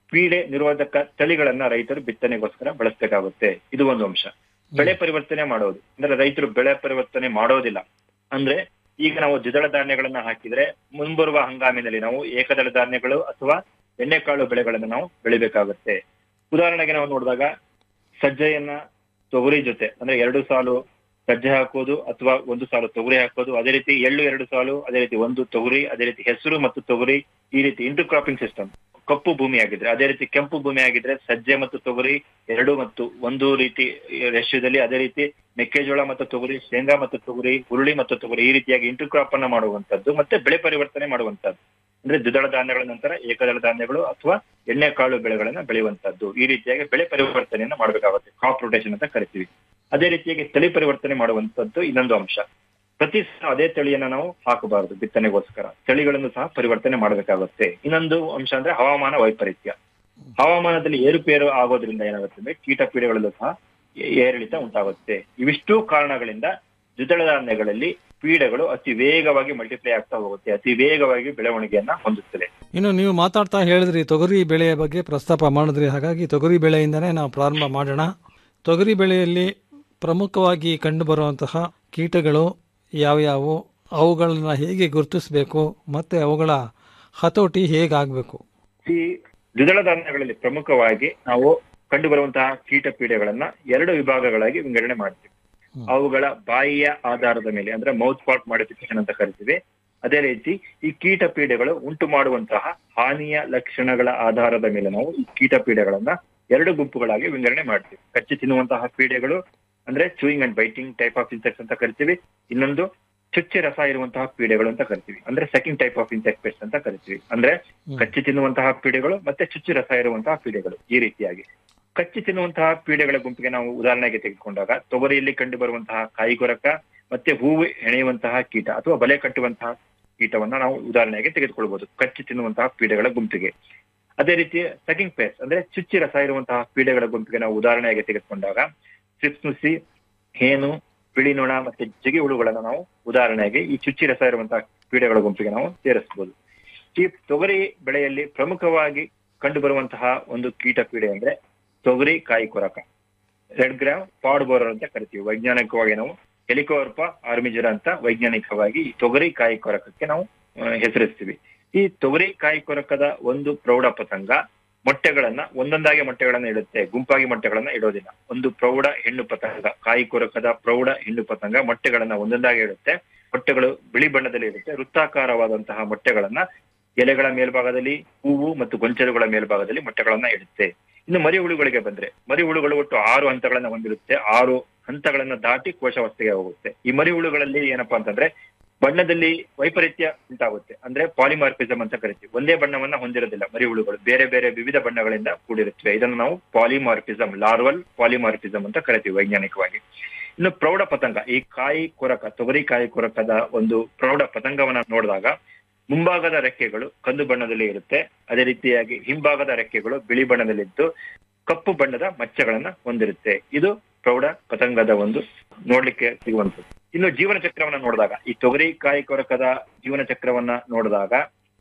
ಪೀಡೆ ನಿರೋಧಕ ತಳಿಗಳನ್ನ ರೈತರು ಬಿತ್ತನೆಗೋಸ್ಕರ ಬಳಸಬೇಕಾಗುತ್ತೆ ಇದು ಒಂದು ಅಂಶ ಬೆಳೆ ಪರಿವರ್ತನೆ ಮಾಡೋದು ಅಂದ್ರೆ ರೈತರು ಬೆಳೆ ಪರಿವರ್ತನೆ ಮಾಡೋದಿಲ್ಲ ಅಂದ್ರೆ ಈಗ ನಾವು ದ್ವಿದಳ ಧಾನ್ಯಗಳನ್ನ ಹಾಕಿದ್ರೆ ಮುಂಬರುವ ಹಂಗಾಮಿನಲ್ಲಿ ನಾವು ಏಕದಳ ಧಾನ್ಯಗಳು ಅಥವಾ ಎಣ್ಣೆಕಾಳು ಬೆಳೆಗಳನ್ನ ನಾವು ಬೆಳಿಬೇಕಾಗುತ್ತೆ ಉದಾಹರಣೆಗೆ ನಾವು ನೋಡಿದಾಗ ಸಜ್ಜೆಯನ್ನ ತೊಗರಿ ಜೊತೆ ಅಂದ್ರೆ ಎರಡು ಸಾಲು ಸಜ್ಜೆ ಹಾಕೋದು ಅಥವಾ ಒಂದು ಸಾಲು ತೊಗರಿ ಹಾಕೋದು ಅದೇ ರೀತಿ ಎಳ್ಳು ಎರಡು ಸಾಲು ಅದೇ ರೀತಿ ಒಂದು ತೊಗರಿ ಅದೇ ರೀತಿ ಹೆಸರು ಮತ್ತು ತೊಗರಿ ಈ ರೀತಿ ಇಂಟರ್ ಕ್ರಾಪಿಂಗ್ ಸಿಸ್ಟಮ್ ಕಪ್ಪು ಭೂಮಿ ಆಗಿದ್ರೆ ಅದೇ ರೀತಿ ಕೆಂಪು ಭೂಮಿ ಆಗಿದ್ರೆ ಸಜ್ಜೆ ಮತ್ತು ತೊಗರಿ ಎರಡು ಮತ್ತು ಒಂದು ರೀತಿ ರೇಷ್ಯದಲ್ಲಿ ಅದೇ ರೀತಿ ಮೆಕ್ಕೆಜೋಳ ಮತ್ತು ತೊಗರಿ ಶೇಂಗಾ ಮತ್ತು ತೊಗರಿ ಹುರುಳಿ ಮತ್ತು ತೊಗರಿ ಈ ರೀತಿಯಾಗಿ ಇಂಟರ್ ಕ್ರಾಪ್ ಅನ್ನ ಮಾಡುವಂತದ್ದು ಮತ್ತೆ ಬೆಳೆ ಪರಿವರ್ತನೆ ಮಾಡುವಂತದ್ದು ಅಂದ್ರೆ ದ್ವಿದಳ ಧಾನ್ಯಗಳ ನಂತರ ಏಕದಳ ಧಾನ್ಯಗಳು ಅಥವಾ ಎಣ್ಣೆಕಾಳು ಬೆಳೆಗಳನ್ನ ಬೆಳೆಯುವಂತದ್ದು ಈ ರೀತಿಯಾಗಿ ಬೆಳೆ ಪರಿವರ್ತನೆಯನ್ನ ಮಾಡಬೇಕಾಗುತ್ತೆ ಕ್ರಾಪ್ ರೊಟೇಷನ್ ಅಂತ ಕರಿತೀವಿ ಅದೇ ರೀತಿಯಾಗಿ ತಳಿ ಪರಿವರ್ತನೆ ಮಾಡುವಂತದ್ದು ಇನ್ನೊಂದು ಅಂಶ ಪ್ರತಿ ಸಲ ಅದೇ ತಳಿಯನ್ನ ನಾವು ಹಾಕಬಾರದು ಬಿತ್ತನೆಗೋಸ್ಕರ ತಳಿಗಳನ್ನು ಸಹ ಪರಿವರ್ತನೆ ಮಾಡಬೇಕಾಗುತ್ತೆ ಇನ್ನೊಂದು ಅಂಶ ಅಂದ್ರೆ ಹವಾಮಾನ ವೈಪರೀತ್ಯ ಹವಾಮಾನದಲ್ಲಿ ಏರುಪೇರು ಆಗೋದ್ರಿಂದ ಏನಾಗುತ್ತೆ ಅಂದ್ರೆ ಕೀಟ ಪೀಡೆಗಳಲ್ಲೂ ಸಹ ಏ- ಏರಿಳಿತ ಉಂಟಾಗುತ್ತೆ ಇವಿಷ್ಟು ಕಾರಣಗಳಿಂದ ದ್ವಿದಳ ಧಾನ್ಯಗಳಲ್ಲಿ ಪೀಡೆಗಳು ಅತಿ ವೇಗವಾಗಿ ಮಲ್ಟಿಪ್ಲೈ ಆಗ್ತಾ ಹೋಗುತ್ತೆ ಅತಿ ವೇಗವಾಗಿ ಬೆಳವಣಿಗೆಯನ್ನ ಹೊಂದುತ್ತದೆ ಇನ್ನು ನೀವು ಮಾತಾಡ್ತಾ ಹೇಳಿದ್ರಿ ತೊಗರಿ ಬೆಳೆಯ ಬಗ್ಗೆ ಪ್ರಸ್ತಾಪ ಮಾಡಿದ್ರಿ ಹಾಗಾಗಿ ತೊಗರಿ ಬೆಳೆಯಿಂದನೇ ನಾವು ಪ್ರಾರಂಭ ಮಾಡೋಣ ತೊಗರಿ ಬೆಳೆಯಲ್ಲಿ ಪ್ರಮುಖವಾಗಿ ಕಂಡುಬರುವಂತಹ ಕೀಟಗಳು ಯಾವ್ಯಾವು ಅವುಗಳನ್ನ ಹೇಗೆ ಗುರುತಿಸಬೇಕು ಮತ್ತೆ ಅವುಗಳ ಹತೋಟಿ ಹೇಗಾಗಬೇಕು ಈ ದ್ವಿದಳ ಧಾನ್ಯಗಳಲ್ಲಿ ಪ್ರಮುಖವಾಗಿ ನಾವು ಕಂಡುಬರುವಂತಹ ಕೀಟ ಪೀಡೆಗಳನ್ನ ಎರಡು ವಿಭಾಗಗಳಾಗಿ ವಿಂಗಡಣೆ ಮಾಡ್ತೀವಿ ಅವುಗಳ ಬಾಯಿಯ ಆಧಾರದ ಮೇಲೆ ಅಂದ್ರೆ ಮೌತ್ ಪಾರ್ಟ್ ಮಾಡಿಫಿಕೇಶನ್ ಅಂತ ಕರಿತೀವಿ ಅದೇ ರೀತಿ ಈ ಕೀಟ ಪೀಡೆಗಳು ಉಂಟು ಮಾಡುವಂತಹ ಹಾನಿಯ ಲಕ್ಷಣಗಳ ಆಧಾರದ ಮೇಲೆ ನಾವು ಈ ಕೀಟ ಪೀಡೆಗಳನ್ನ ಎರಡು ಗುಂಪುಗಳಾಗಿ ವಿಂಗಡಣೆ ಮಾಡ್ತೀವಿ ಕಚ್ಚಿ ತಿನ್ನುವಂತಹ ಪೀಡೆಗಳು ಅಂದ್ರೆ chewing and biting type of insects ಅಂತ ಕರಿತೀವಿ ಇನ್ನೊಂದು ಚುಚ್ಚಿ ರಸ ಇರುವಂತಹ ಪೀಡೆಗಳು ಅಂತ ಕರಿತೀವಿ ಅಂದ್ರೆ second type of insect pest ಅಂತ ಕರಿತೀವಿ ಅಂದ್ರೆ ಕಚ್ಚಿ ತಿನ್ನುವಂತಹ ಪೀಡೆಗಳು ಮತ್ತೆ ಚುಚ್ಚಿ ರಸ ಇರುವಂತಹ ಪೀಡೆಗಳು ಈ ರೀತಿಯಾಗಿ ಕಚ್ಚಿ ತಿನ್ನುವಂತಹ ಪೀಡೆಗಳ ಗುಂಪಿಗೆ ನಾವು ಉದಾಹರಣೆಗೆ ತೆಗೆದುಕೊಂಡಾಗ ತೊಗರಿಯಲ್ಲಿ ಕಂಡು ಬರುವಂತಹ ಕಾಯಿಗೊರಕ ಮತ್ತೆ ಹೂವು ಹೆಣೆಯುವಂತಹ ಕೀಟ ಅಥವಾ ಬಲೆ ಕಟ್ಟುವಂತಹ ಕೀಟವನ್ನ ನಾವು ಉದಾಹರಣೆಗೆ ತೆಗೆದುಕೊಳ್ಬಹುದು ಕಚ್ಚಿ ತಿನ್ನುವಂತಹ ಪೀಡೆಗಳ ಗುಂಪಿಗೆ ಅದೇ ರೀತಿ ಸೆಕೆಂಡ್ ಪೇಸ್ ಅಂದ್ರೆ ಚುಚ್ಚಿ ರಸ ಇರುವಂತಹ ಪೀಡೆಗಳ ಗುಂಪಿಗೆ ನಾವು ಉದಾಹರಣೆಗೆ ತೆಗೆದುಕೊಂಡಾಗ ಸಿಪ್ಸ್ ನುಸಿ ಹೇನು ಬಿಳಿ ನೊಣ ಮತ್ತೆ ಜಿಗಿ ಹುಳುಗಳನ್ನ ನಾವು ಉದಾಹರಣೆಗೆ ಈ ಚುಚ್ಚಿ ರಸ ಇರುವಂತಹ ಪೀಡೆಗಳ ಗುಂಪಿಗೆ ನಾವು ಸೇರಿಸಬಹುದು ಈ ತೊಗರಿ ಬೆಳೆಯಲ್ಲಿ ಪ್ರಮುಖವಾಗಿ ಕಂಡು ಬರುವಂತಹ ಒಂದು ಕೀಟ ಪೀಡೆ ಅಂದ್ರೆ ತೊಗರಿ ಕಾಯಿ ಕೊರಕ ರೆಡ್ ಗ್ರಾಮ್ ಪಾಡ್ ಬೋರರ್ ಅಂತ ಕರಿತೀವಿ ವೈಜ್ಞಾನಿಕವಾಗಿ ನಾವು ಹೆಲಿಕೋರ್ಪ ಆರ್ಮಿಜರ ಅಂತ ವೈಜ್ಞಾನಿಕವಾಗಿ ಈ ತೊಗರಿ ಕಾಯಿ ಕೊರಕಕ್ಕೆ ನಾವು ಆ, ಹೆಸರಿಸ್ತೀವಿ ಈ ತೊಗರಿ ಕಾಯಿ ಕೊರಕದ ಒಂದು ಪ್ರೌಢ ಪತಂಗ ಮೊಟ್ಟೆಗಳನ್ನ ಒಂದೊಂದಾಗಿ ಮೊಟ್ಟೆಗಳನ್ನ ಇಡುತ್ತೆ ಗುಂಪಾಗಿ ಮೊಟ್ಟೆಗಳನ್ನ ಇಡೋದಿಲ್ಲ ಒಂದು ಪ್ರೌಢ ಹೆಣ್ಣು ಪತಂಗ ಕಾಯಿ ಕೊರಕದ ಪ್ರೌಢ ಹೆಣ್ಣು ಪತಂಗ ಮೊಟ್ಟೆಗಳನ್ನ ಒಂದೊಂದಾಗಿ ಇಡುತ್ತೆ ಮೊಟ್ಟೆಗಳು ಬಿಳಿ ಬಣ್ಣದಲ್ಲಿ ಇರುತ್ತೆ ವೃತ್ತಾಕಾರವಾದಂತಹ ಮೊಟ್ಟೆಗಳನ್ನ ಎಲೆಗಳ ಮೇಲ್ಭಾಗದಲ್ಲಿ ಹೂವು ಮತ್ತು ಗೊಂಚಲುಗಳ ಮೇಲ್ಭಾಗದಲ್ಲಿ ಮೊಟ್ಟೆಗಳನ್ನ ಇಡುತ್ತೆ ಇನ್ನು ಮರಿ ಹುಳುಗಳಿಗೆ ಬಂದ್ರೆ ಮರಿ ಹುಳುಗಳು ಒಟ್ಟು ಆರು ಹಂತಗಳನ್ನ ಹೊಂದಿರುತ್ತೆ ಆರು ಹಂತಗಳನ್ನ ದಾಟಿ ಕೋಶಾವಸ್ಥೆಗೆ ಹೋಗುತ್ತೆ ಈ ಮರಿ ಹುಳುಗಳಲ್ಲಿ ಏನಪ್ಪಾ ಅಂತಂದ್ರೆ ಬಣ್ಣದಲ್ಲಿ ವೈಪರೀತ್ಯ ಉಂಟಾಗುತ್ತೆ ಅಂದ್ರೆ ಪಾಲಿಮಾರ್ಫಿಸಮ್ ಅಂತ ಕರಿತೀವಿ ಒಂದೇ ಬಣ್ಣವನ್ನ ಹೊಂದಿರೋದಿಲ್ಲ ಮರಿ ಹುಳುಗಳು ಬೇರೆ ಬೇರೆ ವಿವಿಧ ಬಣ್ಣಗಳಿಂದ ಕೂಡಿರುತ್ತವೆ ಇದನ್ನು ನಾವು ಪಾಲಿಮಾರ್ಫಿಸಮ್ ಲಾರ್ವಲ್ ಪಾಲಿಮಾರ್ಫಿಸಮ್ ಅಂತ ಕರಿತೀವಿ ವೈಜ್ಞಾನಿಕವಾಗಿ ಇನ್ನು ಪ್ರೌಢ ಪತಂಗ ಈ ಕಾಯಿ ಕೊರಕ ತೊಗರಿ ಕಾಯಿ ಕೊರಕದ ಒಂದು ಪ್ರೌಢ ಪತಂಗವನ್ನ ನೋಡಿದಾಗ ಮುಂಭಾಗದ ರೆಕ್ಕೆಗಳು ಕಂದು ಬಣ್ಣದಲ್ಲಿ ಇರುತ್ತೆ ಅದೇ ರೀತಿಯಾಗಿ ಹಿಂಭಾಗದ ರೆಕ್ಕೆಗಳು ಬಿಳಿ ಬಣ್ಣದಲ್ಲಿದ್ದು ಕಪ್ಪು ಬಣ್ಣದ ಮಚ್ಚೆಗಳನ್ನ ಹೊಂದಿರುತ್ತೆ ಇದು ಪ್ರೌಢ ಪತಂಗದ ಒಂದು ನೋಡ್ಲಿಕ್ಕೆ ಸಿಗುವಂತದ್ದು ಇನ್ನು ಜೀವನ ಚಕ್ರವನ್ನ ನೋಡಿದಾಗ ಈ ತೊಗರಿ ಕಾಯಿ ಕೊರಕದ ಜೀವನ ಚಕ್ರವನ್ನ ನೋಡಿದಾಗ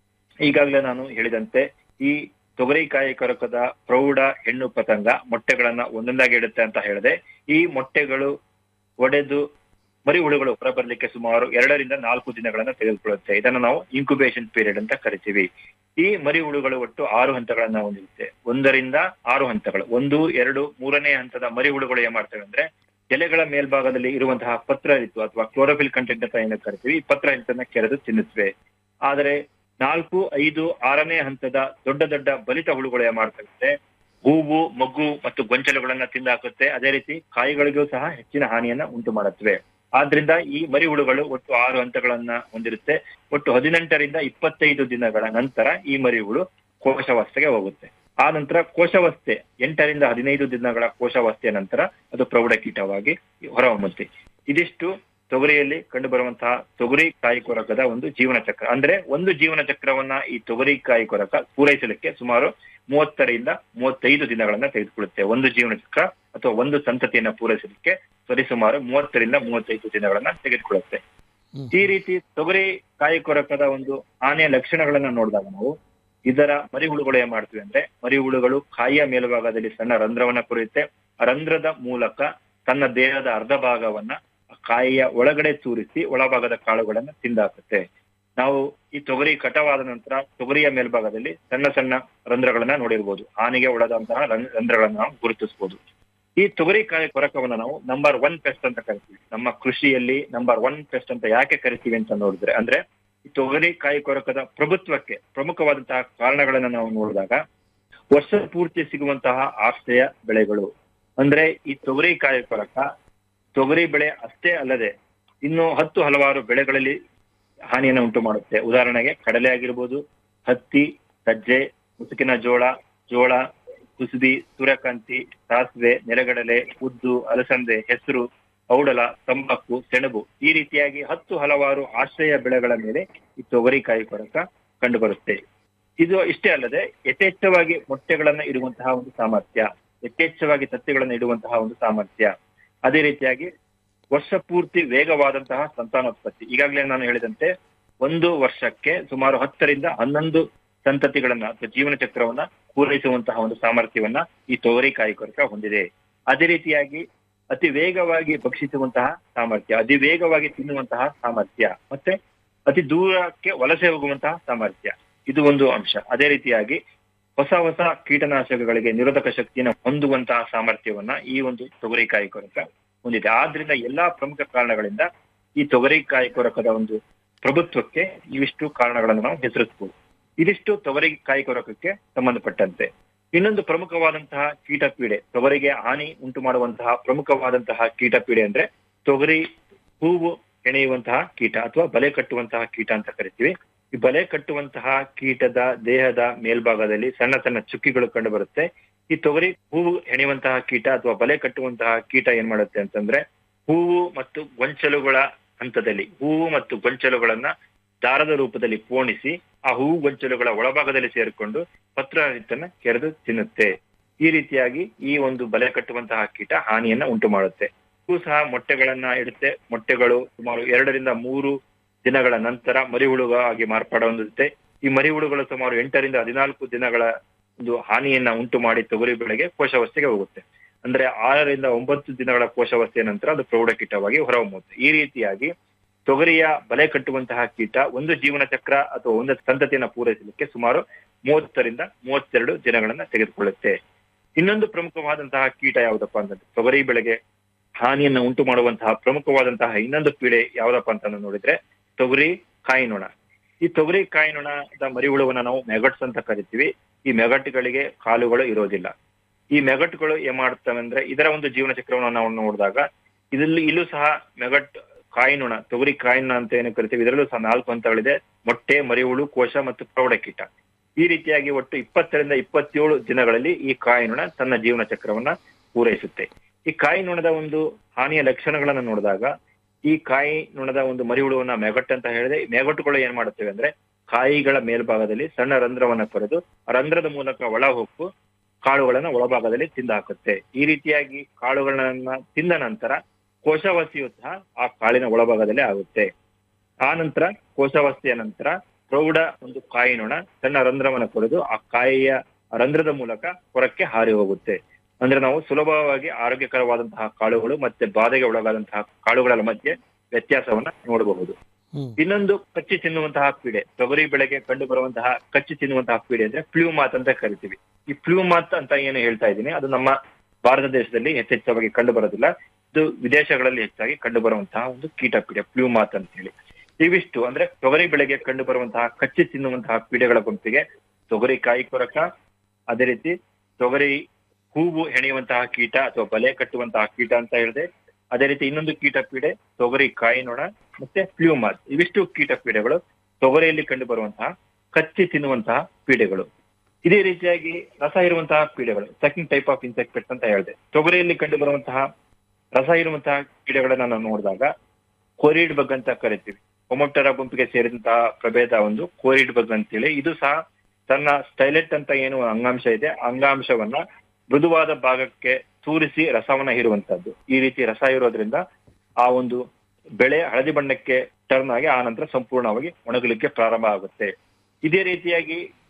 ಈಗಾಗಲೇ ನಾನು ಹೇಳಿದಂತೆ ಈ ತೊಗರಿ ಕಾಯಿ ಕೊರಕದ ಪ್ರೌಢ ಹೆಣ್ಣು ಪತಂಗ ಮೊಟ್ಟೆಗಳನ್ನ ಒಂದೊಂದಾಗಿ ಇಡುತ್ತೆ ಅಂತ ಹೇಳಿದೆ ಈ ಮೊಟ್ಟೆಗಳು ಒಡೆದು ಮರಿ ಹುಳುಗಳು ಹೊರಬರ್ಲಿಕ್ಕೆ ಸುಮಾರು ಎರಡರಿಂದ ನಾಲ್ಕು ದಿನಗಳನ್ನ ತೆಗೆದುಕೊಳ್ಳುತ್ತೆ ಇದನ್ನು ನಾವು ಇನ್ಕ್ಯುಬೇಷನ್ ಪೀರಿಯಡ್ ಅಂತ ಕರಿತೀವಿ ಈ ಮರಿ ಹುಳುಗಳು ಒಟ್ಟು ಆರು ಹಂತಗಳನ್ನ ಹೊಂದಿರುತ್ತೆ ಒಂದರಿಂದ ಆರು ಹಂತಗಳು ಒಂದು ಎರಡು ಮೂರನೇ ಹಂತದ ಮರಿ ಹುಳುಗಳು ಏನ್ ಮಾಡ್ತವೆ ಅಂದ್ರೆ ಎಲೆಗಳ ಮೇಲ್ಭಾಗದಲ್ಲಿ ಇರುವಂತಹ ಪತ್ರ ರಿತು ಅಥವಾ ಕ್ಲೋರೋಫಿಲ್ ಕಂಟೆಂಟ್ ಅಂತ ಏನು ಕರಿತೀವಿ ಈ ಪತ್ರ ಹಿತನ್ನ ಕೆರೆದು ತಿನ್ನುತ್ತವೆ ಆದರೆ ನಾಲ್ಕು ಐದು ಆರನೇ ಹಂತದ ದೊಡ್ಡ ದೊಡ್ಡ ಬಲಿತ ಹುಳುಗಳು ಏನ್ ಮಾಡ್ತವೆ ಅಂದ್ರೆ ಹೂವು ಮಗ್ಗು ಮತ್ತು ಗೊಂಚಲುಗಳನ್ನ ತಿಂದಾಕುತ್ತೆ ಅದೇ ರೀತಿ ಕಾಯಿಗಳಿಗೂ ಸಹ ಹೆಚ್ಚಿನ ಹಾನಿಯನ್ನ ಉಂಟು ಮಾಡುತ್ತವೆ ಆದ್ರಿಂದ ಈ ಮರಿ ಹುಳುಗಳು ಒಟ್ಟು ಆರು ಹಂತಗಳನ್ನ ಹೊಂದಿರುತ್ತೆ ಒಟ್ಟು ಹದಿನೆಂಟರಿಂದ ಇಪ್ಪತ್ತೈದು ದಿನಗಳ ನಂತರ ಈ ಮರಿ ಹುಳು ಕೋಶಾವಸ್ಥೆಗೆ ಹೋಗುತ್ತೆ ಆ ನಂತರ ಕೋಶಾವಸ್ಥೆ ಎಂಟರಿಂದ ಹದಿನೈದು ದಿನಗಳ ಕೋಶಾವಸ್ಥೆಯ ನಂತರ ಅದು ಪ್ರೌಢ ಕೀಟವಾಗಿ ಹೊರಹೊಮ್ಮುತ್ತೆ ಇದಿಷ್ಟು ತೊಗರಿಯಲ್ಲಿ ಕಂಡುಬರುವಂತಹ ತೊಗರಿ ಕಾಯಿ ಕೊರಕದ ಒಂದು ಜೀವನ ಚಕ್ರ ಅಂದ್ರೆ ಒಂದು ಜೀವನ ಚಕ್ರವನ್ನ ಈ ತೊಗರಿ ಕಾಯಿ ಕೊರಕ ಪೂರೈಸಲಿಕ್ಕೆ ಸುಮಾರು ಮೂವತ್ತರಿಂದ ಮೂವತ್ತೈದು ದಿನಗಳನ್ನ ತೆಗೆದುಕೊಳ್ಳುತ್ತೆ ಒಂದು ಜೀವನ ಚಕ್ರ ಅಥವಾ ಒಂದು ಸಂತತಿಯನ್ನ ಪೂರೈಸಲಿಕ್ಕೆ ಸರಿಸುಮಾರು ಮೂವತ್ತರಿಂದ ಮೂವತ್ತೈದು ದಿನಗಳನ್ನ ತೆಗೆದುಕೊಳ್ಳುತ್ತೆ ಈ ರೀತಿ ತೊಗರಿ ಕಾಯಿ ಕೊರಕದ ಒಂದು ಹಾನಿಯ ಲಕ್ಷಣಗಳನ್ನ ನೋಡಿದಾಗ ನಾವು ಇದರ ಮರಿಹುಳುಗಳು ಏನ್ ಮಾಡ್ತವೆ ಅಂದ್ರೆ ಮರಿಹುಳುಗಳು ಕಾಯಿಯ ಮೇಲ್ಭಾಗದಲ್ಲಿ ಸಣ್ಣ ರಂಧ್ರವನ್ನ ಕೊರೆಯುತ್ತೆ ಆ ರಂಧ್ರದ ಮೂಲಕ ತನ್ನ ದೇಹದ ಅರ್ಧ ಭಾಗವನ್ನ ಆ ಕಾಯಿಯ ಒಳಗಡೆ ತೂರಿಸಿ ಒಳಭಾಗದ ಕಾಳುಗಳನ್ನ ತಿಂದಾಕುತ್ತೆ ನಾವು ಈ ತೊಗರಿ ಕಟವಾದ ನಂತರ ತೊಗರಿಯ ಮೇಲ್ಭಾಗದಲ್ಲಿ ಸಣ್ಣ ಸಣ್ಣ ರಂಧ್ರಗಳನ್ನ ನೋಡಿರ್ಬೋದು ಹಾನಿಗೆ ಒಳದಂತಹ ರಂ- ರಂಧ್ರಗಳನ್ನ ನಾವು ಗುರುತಿಸಬಹುದು ಈ ತೊಗರಿ ಕಾಯಿ ಕೊರಕವನ್ನ ನಾವು ನಂಬರ್ ಒನ್ ಪೆಸ್ಟ್ ಅಂತ ಕರಿತೀವಿ ನಮ್ಮ ಕೃಷಿಯಲ್ಲಿ ನಂಬರ್ ಒನ್ ಪೆಸ್ಟ್ ಅಂತ ಯಾಕೆ ಕರಿತೀವಿ ಅಂತ ನೋಡಿದ್ರೆ ಅಂದ್ರೆ ಈ ತೊಗರಿ ಕಾಯಿ ಕೊರಕದ ಪ್ರಭುತ್ವಕ್ಕೆ ಪ್ರಮುಖವಾದಂತಹ ಕಾರಣಗಳನ್ನ ನಾವು ನೋಡಿದಾಗ ವರ್ಷ ಪೂರ್ತಿ ಸಿಗುವಂತಹ ಆಶ್ರಯ ಬೆಳೆಗಳು ಅಂದ್ರೆ ಈ ತೊಗರಿ ಕಾಯಿ ಕೊರಕ ತೊಗರಿ ಬೆಳೆ ಅಷ್ಟೇ ಅಲ್ಲದೆ ಇನ್ನು ಹತ್ತು ಹಲವಾರು ಬೆಳೆಗಳಲ್ಲಿ ಹಾನಿಯನ್ನು ಉಂಟು ಮಾಡುತ್ತೆ ಉದಾಹರಣೆಗೆ ಕಡಲೆ ಆಗಿರ್ಬೋದು ಹತ್ತಿ ಸಜ್ಜೆ ಮುಸುಕಿನ ಜೋಳ ಜೋಳ ಕುಸುಬಿ ಸೂರ್ಯಕಾಂತಿ ಸಾಸಿವೆ ನೆಲಗಡಲೆ ಉದ್ದು ಅಲಸಂದೆ ಹೆಸರು ಔಡಲ ತಂಬಾಕು ಸೆಣಬು ಈ ರೀತಿಯಾಗಿ ಹತ್ತು ಹಲವಾರು ಆಶ್ರಯ ಬೆಳೆಗಳ ಮೇಲೆ ಈ ತೊಗರಿಕಾಯಿ ಕೊರಕ ಕಂಡುಬರುತ್ತೆ ಇದು ಇಷ್ಟೇ ಅಲ್ಲದೆ ಯಥೇಚ್ಛವಾಗಿ ಮೊಟ್ಟೆಗಳನ್ನ ಇಡುವಂತಹ ಒಂದು ಸಾಮರ್ಥ್ಯ ಯಥೇಚ್ಛವಾಗಿ ತತ್ತಿಗಳನ್ನ ಇಡುವಂತಹ ಒಂದು ಸಾಮರ್ಥ್ಯ ಅದೇ ರೀತಿಯಾಗಿ ವರ್ಷ ಪೂರ್ತಿ ವೇಗವಾದಂತಹ ಸಂತಾನೋತ್ಪತ್ತಿ ಈಗಾಗಲೇ ನಾನು ಹೇಳಿದಂತೆ ಒಂದು ವರ್ಷಕ್ಕೆ ಸುಮಾರು ಹತ್ತರಿಂದ ಹನ್ನೊಂದು ಸಂತತಿಗಳನ್ನ ಅಥವಾ ಜೀವನ ಚಕ್ರವನ್ನ ಪೂರೈಸುವಂತಹ ಒಂದು ಸಾಮರ್ಥ್ಯವನ್ನ ಈ ತೊಗರಿಕಾಯಿ ಕೊರಕ ಹೊಂದಿದೆ ಅದೇ ರೀತಿಯಾಗಿ ಅತಿ ವೇಗವಾಗಿ ಭಕ್ಷಿಸುವಂತಹ ಸಾಮರ್ಥ್ಯ ಅತಿ ವೇಗವಾಗಿ ತಿನ್ನುವಂತಹ ಸಾಮರ್ಥ್ಯ ಮತ್ತೆ ಅತಿ ದೂರಕ್ಕೆ ವಲಸೆ ಹೋಗುವಂತಹ ಸಾಮರ್ಥ್ಯ ಇದು ಒಂದು ಅಂಶ ಅದೇ ರೀತಿಯಾಗಿ ಹೊಸ ಹೊಸ ಕೀಟನಾಶಕಗಳಿಗೆ ನಿರೋಧಕ ಶಕ್ತಿಯನ್ನು ಹೊಂದುವಂತಹ ಸಾಮರ್ಥ್ಯವನ್ನ ಈ ಒಂದು ತೊಗರಿಕಾಯಿ ಕೊರಕ ಹೊಂದಿದೆ ಆದ್ರಿಂದ ಎಲ್ಲಾ ಪ್ರಮುಖ ಕಾರಣಗಳಿಂದ ಈ ತೊಗರಿಕಾಯಿ ಕೊರಕದ ಒಂದು ಪ್ರಭುತ್ವಕ್ಕೆ ಇವಿಷ್ಟು ಕಾರಣಗಳನ್ನು ನಾವು ಹೆಸರಿಸಬಹುದು ಇದಿಷ್ಟು ತೊಗರಿಕಾಯಿ ಕೊರಕಕ್ಕೆ ಸಂಬಂಧಪಟ್ಟಂತೆ ಇನ್ನೊಂದು ಪ್ರಮುಖವಾದಂತಹ ಕೀಟ ಪೀಡೆ ತೊಗರಿಗೆ ಹಾನಿ ಉಂಟು ಮಾಡುವಂತಹ ಪ್ರಮುಖವಾದಂತಹ ಕೀಟ ಪೀಡೆ ಅಂದ್ರೆ ತೊಗರಿ ಹೂವು ಹೆಣೆಯುವಂತಹ ಕೀಟ ಅಥವಾ ಬಲೆ ಕಟ್ಟುವಂತಹ ಕೀಟ ಅಂತ ಕರಿತೀವಿ ಈ ಬಲೆ ಕಟ್ಟುವಂತಹ ಕೀಟದ ದೇಹದ ಮೇಲ್ಭಾಗದಲ್ಲಿ ಸಣ್ಣ ಸಣ್ಣ ಚುಕ್ಕಿಗಳು ಕಂಡು ಬರುತ್ತೆ ಈ ತೊಗರಿ ಹೂವು ಹೆಣೆಯುವಂತಹ ಕೀಟ ಅಥವಾ ಬಲೆ ಕಟ್ಟುವಂತಹ ಕೀಟ ಏನ್ ಮಾಡುತ್ತೆ ಅಂತಂದ್ರೆ ಹೂವು ಮತ್ತು ಗೊಂಚಲುಗಳ ಹಂತದಲ್ಲಿ ಹೂವು ಮತ್ತು ಗೊಂಚಲುಗಳನ್ನ ದಾರದ ರೂಪದಲ್ಲಿ ಪೋಣಿಸಿ ಆ ಹೂವು ಗೊಂಚಲುಗಳ ಒಳಭಾಗದಲ್ಲಿ ಸೇರಿಕೊಂಡು ಪತ್ರಹಿತನ್ನ ಕೆರೆದು ತಿನ್ನುತ್ತೆ ಈ ರೀತಿಯಾಗಿ ಈ ಒಂದು ಬಲೆ ಕಟ್ಟುವಂತಹ ಕೀಟ ಹಾನಿಯನ್ನ ಉಂಟು ಮಾಡುತ್ತೆ ಇವು ಸಹ ಮೊಟ್ಟೆಗಳನ್ನ ಇಡುತ್ತೆ ಮೊಟ್ಟೆಗಳು ಸುಮಾರು ಎರಡರಿಂದ ಮೂರು ದಿನಗಳ ನಂತರ ಮರಿಹುಳುಗಾಗಿ ಮಾರ್ಪಾಡ ಹೊಂದುತ್ತೆ ಈ ಮರಿಹುಳುಗಳು ಸುಮಾರು ಎಂಟರಿಂದ ಹದಿನಾಲ್ಕು ದಿನಗಳ ಒಂದು ಹಾನಿಯನ್ನ ಉಂಟು ಮಾಡಿ ತೊಗರಿ ಬೆಳೆಗೆ ಕೋಶಾವಸ್ಥೆಗೆ ಹೋಗುತ್ತೆ ಅಂದ್ರೆ ಆರರಿಂದ ಒಂಬತ್ತು ದಿನಗಳ ಕೋಶಾವಸ್ಥೆಯ ನಂತರ ಅದು ಪ್ರೌಢಕೀಟವಾಗಿ ಹೊರಹೊಮ್ಮುತ್ತೆ ಈ ರೀತಿಯಾಗಿ ತೊಗರಿಯ ಬಲೆ ಕಟ್ಟುವಂತಹ ಕೀಟ ಒಂದು ಜೀವನ ಚಕ್ರ ಅಥವಾ ಒಂದು ಸಂತತಿಯನ್ನ ಪೂರೈಸಲಿಕ್ಕೆ ಸುಮಾರು ಮೂವತ್ತರಿಂದ ಮೂವತ್ತೆರಡು ದಿನಗಳನ್ನ ತೆಗೆದುಕೊಳ್ಳುತ್ತೆ ಇನ್ನೊಂದು ಪ್ರಮುಖವಾದಂತಹ ಕೀಟ ಯಾವುದಪ್ಪ ಅಂತಂದ್ರೆ ತೊಗರಿ ಬೆಳೆಗೆ ಹಾನಿಯನ್ನ ಉಂಟು ಮಾಡುವಂತಹ ಪ್ರಮುಖವಾದಂತಹ ಇನ್ನೊಂದು ಪೀಡೆ ಯಾವ್ದಪ್ಪ ಅಂತ ನೋಡಿದ್ರೆ ತೊಗರಿ ಕಾಯಿನೊಣ ಈ ತೊಗರಿ ಕಾಯಿನೊಣದ ಮರಿಹುಳುವನ್ನ ನಾವು ಮೆಗಟ್ಸ್ ಅಂತ ಕರಿತೀವಿ ಈ ಮೆಗಟ್ಗಳಿಗೆ ಕಾಲುಗಳು ಇರೋದಿಲ್ಲ ಈ ಮೆಗಟ್ಗಳು ಏನ್ ಮಾಡ್ತವೆ ಅಂದ್ರೆ ಇದರ ಒಂದು ಜೀವನ ಚಕ್ರವನ್ನು ನಾವು ನೋಡಿದಾಗ ಇದರಲ್ಲಿ ಇಲ್ಲೂ ಸಹ ಮೆಗಟ್ ಕಾಯಿನೊಣ ತೊಗರಿ ಕಾಯಿನೊಣ ಅಂತ ಏನು ಕರಿತೀವಿ ಇದರಲ್ಲೂ ಸಹ ನಾಲ್ಕು ಹಂತಗಳಿದೆ ಮೊಟ್ಟೆ ಮರಿಹುಳು ಕೋಶ ಮತ್ತು ಪ್ರೌಢಕೀಟ ಈ ರೀತಿಯಾಗಿ ಒಟ್ಟು ಇಪ್ಪತ್ತರಿಂದ ಇಪ್ಪತ್ತೇಳು ದಿನಗಳಲ್ಲಿ ಈ ಕಾಯಿನೊಣ ತನ್ನ ಜೀವನ ಚಕ್ರವನ್ನ ಪೂರೈಸುತ್ತೆ ಈ ಕಾಯಿ ನೊಣದ ಒಂದು ಹಾನಿಯ ಲಕ್ಷಣಗಳನ್ನ ನೋಡಿದಾಗ ಈ ಕಾಯಿ ನೊಣದ ಒಂದು ಮರಿಹುಳುವನ್ನ ಮೆಗಟ್ ಅಂತ ಹೇಳಿದೆ ಈ ಮೆಗಟ್ಟುಗಳು ಏನ್ ಮಾಡುತ್ತವೆ ಅಂದ್ರೆ ಕಾಯಿಗಳ ಮೇಲ್ಭಾಗದಲ್ಲಿ ಸಣ್ಣ ರಂಧ್ರವನ್ನ ಕೊರೆದು ಆ ರಂಧ್ರದ ಮೂಲಕ ಒಳ ಹೊಕ್ಕು ಕಾಳುಗಳನ್ನ ಒಳಭಾಗದಲ್ಲಿ ತಿಂದು ಹಾಕುತ್ತೆ ಈ ರೀತಿಯಾಗಿ ಕಾಳುಗಳನ್ನ ತಿಂದ ನಂತರ ಕೋಶಾವಸ್ಥೆಯು ಸಹ ಆ ಕಾಳಿನ ಒಳಭಾಗದಲ್ಲಿ ಆಗುತ್ತೆ ಆ ನಂತರ ಕೋಶಾವಸ್ಥೆಯ ನಂತರ ಪ್ರೌಢ ಒಂದು ಕಾಯಿನೊಣ ಸಣ್ಣ ರಂಧ್ರವನ್ನ ಕೊರೆದು ಆ ಕಾಯಿಯ ರಂಧ್ರದ ಮೂಲಕ ಹೊರಕ್ಕೆ ಹಾರಿ ಹೋಗುತ್ತೆ ಅಂದ್ರೆ ನಾವು ಸುಲಭವಾಗಿ ಆರೋಗ್ಯಕರವಾದಂತಹ ಕಾಳುಗಳು ಮತ್ತೆ ಬಾಧೆಗೆ ಒಳಗಾದಂತಹ ಕಾಳುಗಳ ಮಧ್ಯೆ ವ್ಯತ್ಯಾಸವನ್ನ ನೋಡಬಹುದು ಇನ್ನೊಂದು ಕಚ್ಚಿ ತಿನ್ನುವಂತಹ ಪೀಡೆ ತೊಗರಿ ಬೆಳೆಗೆ ಕಂಡು ಬರುವಂತಹ ಕಚ್ಚಿ ತಿನ್ನುವಂತಹ ಪೀಡೆ ಅಂದ್ರೆ ಪ್ಲೂಮಾತ್ ಅಂತ ಕರಿತೀವಿ ಈ ಪ್ಲೂಮಾತ್ ಅಂತ ಏನು ಹೇಳ್ತಾ ಇದ್ದೀನಿ ಅದು ನಮ್ಮ ಭಾರತ ದೇಶದಲ್ಲಿ ಯಥೇಚ್ಛವಾಗಿ ಕಂಡು ಬರೋದಿಲ್ಲ ಇದು ವಿದೇಶಗಳಲ್ಲಿ ಹೆಚ್ಚಾಗಿ ಕಂಡು ಬರುವಂತಹ ಒಂದು ಕೀಟ ಪೀಡೆ ಪ್ಲೂಮಾತ್ ಅಂತ ಹೇಳಿ ಇವಿಷ್ಟು ಅಂದ್ರೆ ತೊಗರಿ ಬೆಳೆಗೆ ಕಂಡು ಬರುವಂತಹ ಕಚ್ಚಿ ತಿನ್ನುವಂತಹ ಪೀಡೆಗಳ ಗುಂಪಿಗೆ ತೊಗರಿ ಕಾಯಿ ಕೊರಕ ಅದೇ ರೀತಿ ತೊಗರಿ ಹೂವು ಹೆಣೆಯುವಂತಹ ಕೀಟ ಅಥವಾ ಬಲೆ ಕಟ್ಟುವಂತಹ ಕೀಟ ಅಂತ ಹೇಳಿದೆ ಅದೇ ರೀತಿ ಇನ್ನೊಂದು ಕೀಟ ಪೀಡೆ ತೊಗರಿ ಕಾಯಿ ನೊಣ ಮತ್ತೆ ಪ್ಲೂಮಾತ್ ಇವಿಷ್ಟು ಕೀಟ ಪೀಡೆಗಳು ತೊಗರಿಯಲ್ಲಿ ಕಂಡು ಬರುವಂತಹ ಕಚ್ಚಿ ತಿನ್ನುವಂತಹ ಪೀಡೆಗಳು ಇದೇ ರೀತಿಯಾಗಿ ರಸ ಇರುವಂತಹ ಪೀಡೆಗಳು ಸೆಕೆಂಡ್ ಟೈಪ್ ಆಫ್ ಇನ್ಸೆಕ್ಟ್ ಅಂತ ಹೇಳಿದೆ ತೊಗರಿಯಲ್ಲಿ ಕಂಡು ಬರುವಂತಹ ರಸ ಇರುವಂತಹ ಕೀಡೆಗಳನ್ನ ನಾವು ನೋಡಿದಾಗ ಕೋರಿಡ್ ಬಗ್ ಅಂತ ಕರಿತೀವಿ ಒಮೊಪ್ಟರ ಗುಂಪಿಗೆ ಸೇರಿದಂತಹ ಪ್ರಭೇದ ಒಂದು ಕೋರಿಡ್ ಬಗ್ ಅಂತೇಳಿ ಇದು ಸಹ ತನ್ನ ಸ್ಟೈಲೆಟ್ ಅಂತ ಏನು ಅಂಗಾಂಶ ಇದೆ ಅಂಗಾಂಶವನ್ನ ಮೃದುವಾದ ಭಾಗಕ್ಕೆ ತೂರಿಸಿ ರಸವನ್ನ ಹೀರುವಂತದ್ದು ಈ ರೀತಿ ರಸ ಇರೋದ್ರಿಂದ ಆ ಒಂದು ಬೆಳೆ ಹಳದಿ ಬಣ್ಣಕ್ಕೆ ಟರ್ನ್ ಆಗಿ ಆ ನಂತರ ಸಂಪೂರ್ಣವಾಗಿ ಒಣಗಲಿಕ್ಕೆ ಪ್ರಾರಂಭ ಆಗುತ್ತೆ ಇದೇ ರೀತಿಯಾಗಿ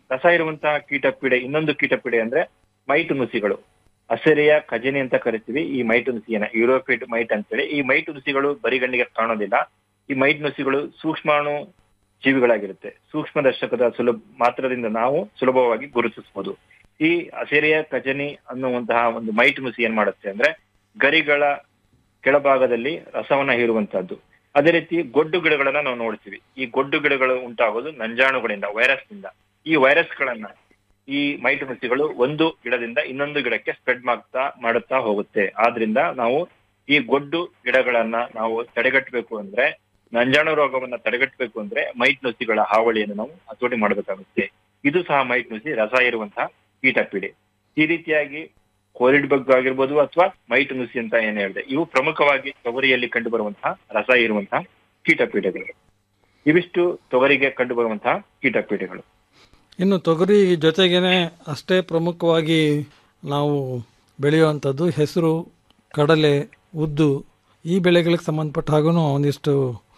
ರಸ ಇರುವಂತಹ ಕೀಟಪೀಡೆ ಇನ್ನೊಂದು ಕೀಟಪೀಡೆ ಅಂದ್ರೆ ಮೈಟು ನುಸಿಗಳು ಅಸೆರಿಯ ಖಜನಿ ಅಂತ ಕರಿತೀವಿ ಈ ಮೈಟು ನುಸಿಯನ್ನ ಯುರೋಪಿಡ್ ಮೈಟ್ ಅಂತೇಳಿ ಈ ಮೈಟು ನುಸಿಗಳು ಬರಿಗಣ್ಣಿಗೆ ಕಾಣೋದಿಲ್ಲ ಈ ಮೈಟ್ ನುಸಿಗಳು ಸೂಕ್ಷ್ಮಾಣು ಜೀವಿಗಳಾಗಿರುತ್ತೆ ಸೂಕ್ಷ್ಮ ದರ್ಶಕದ ಸುಲಭ ಮಾತ್ರದಿಂದ ನಾವು ಸುಲಭವಾಗಿ ಗುರುತಿಸಬಹುದು ಈ ಅಸೆರಿಯ ಖಜನಿ ಅನ್ನುವಂತಹ ಒಂದು ಮೈಟ್ ನುಸಿ ಏನ್ ಮಾಡುತ್ತೆ ಅಂದ್ರೆ ಗರಿಗಳ ಕೆಳಭಾಗದಲ್ಲಿ ರಸವನ್ನ ಹೀರುವಂತಹದ್ದು ಅದೇ ರೀತಿ ಗೊಡ್ಡು ಗಿಡಗಳನ್ನ ನಾವು ನೋಡ್ತೀವಿ ಈ ಗೊಡ್ಡು ಗಿಡಗಳು ಉಂಟಾಗೋದು ನಂಜಾಣುಗಳಿಂದ ವೈರಸ್ ನಿಂದ ಈ ವೈರಸ್ ಗಳನ್ನ ಈ ಮೈಟು ನುಸಿಗಳು ಒಂದು ಗಿಡದಿಂದ ಇನ್ನೊಂದು ಗಿಡಕ್ಕೆ ಸ್ಪ್ರೆಡ್ ಮಾಡ್ತಾ ಮಾಡುತ್ತಾ ಹೋಗುತ್ತೆ ಆದ್ರಿಂದ ನಾವು ಈ ಗೊಡ್ಡು ಗಿಡಗಳನ್ನ ನಾವು ತಡೆಗಟ್ಟಬೇಕು ಅಂದ್ರೆ ನಂಜಾಣು ರೋಗವನ್ನ ತಡೆಗಟ್ಟಬೇಕು ಅಂದ್ರೆ ಮೈಟ್ ನುಸಿಗಳ ಹಾವಳಿಯನ್ನು ನಾವು ಹತೋಟಿ ಮಾಡಬೇಕಾಗುತ್ತೆ ಇದು ಸಹ ಮೈಟ್ ನುಸಿ ರಸ ಇರುವಂತಹ ಕೀಟಪೀಡೆ ಈ ರೀತಿಯಾಗಿ ಕೋರಿಡ್ ಬಗ್ ಆಗಿರ್ಬೋದು ಅಥವಾ ಮೈಟ್ ನುಸಿ ಅಂತ ಏನ್ ಹೇಳಿದೆ ಇವು ಪ್ರಮುಖವಾಗಿ ತೊಗರಿಯಲ್ಲಿ ಕಂಡು ಬರುವಂತಹ ರಸ ಇರುವಂತಹ ಕೀಟಪೀಡೆಗಳು ಇವಿಷ್ಟು ತೊಗರಿಗೆ ಕಂಡು ಬರುವಂತಹ ಕೀಟಪೀಡೆಗಳು ಇನ್ನು ತೊಗರಿ ಜೊತೆಗೇನೆ ಅಷ್ಟೇ ಪ್ರಮುಖವಾಗಿ ನಾವು ಬೆಳೆಯುವಂಥದ್ದು ಹೆಸರು ಕಡಲೆ ಉದ್ದು ಈ ಬೆಳೆಗಳಿಗೆ ಸಂಬಂಧಪಟ್ಟ ಹಾಗೂ ಒಂದಿಷ್ಟು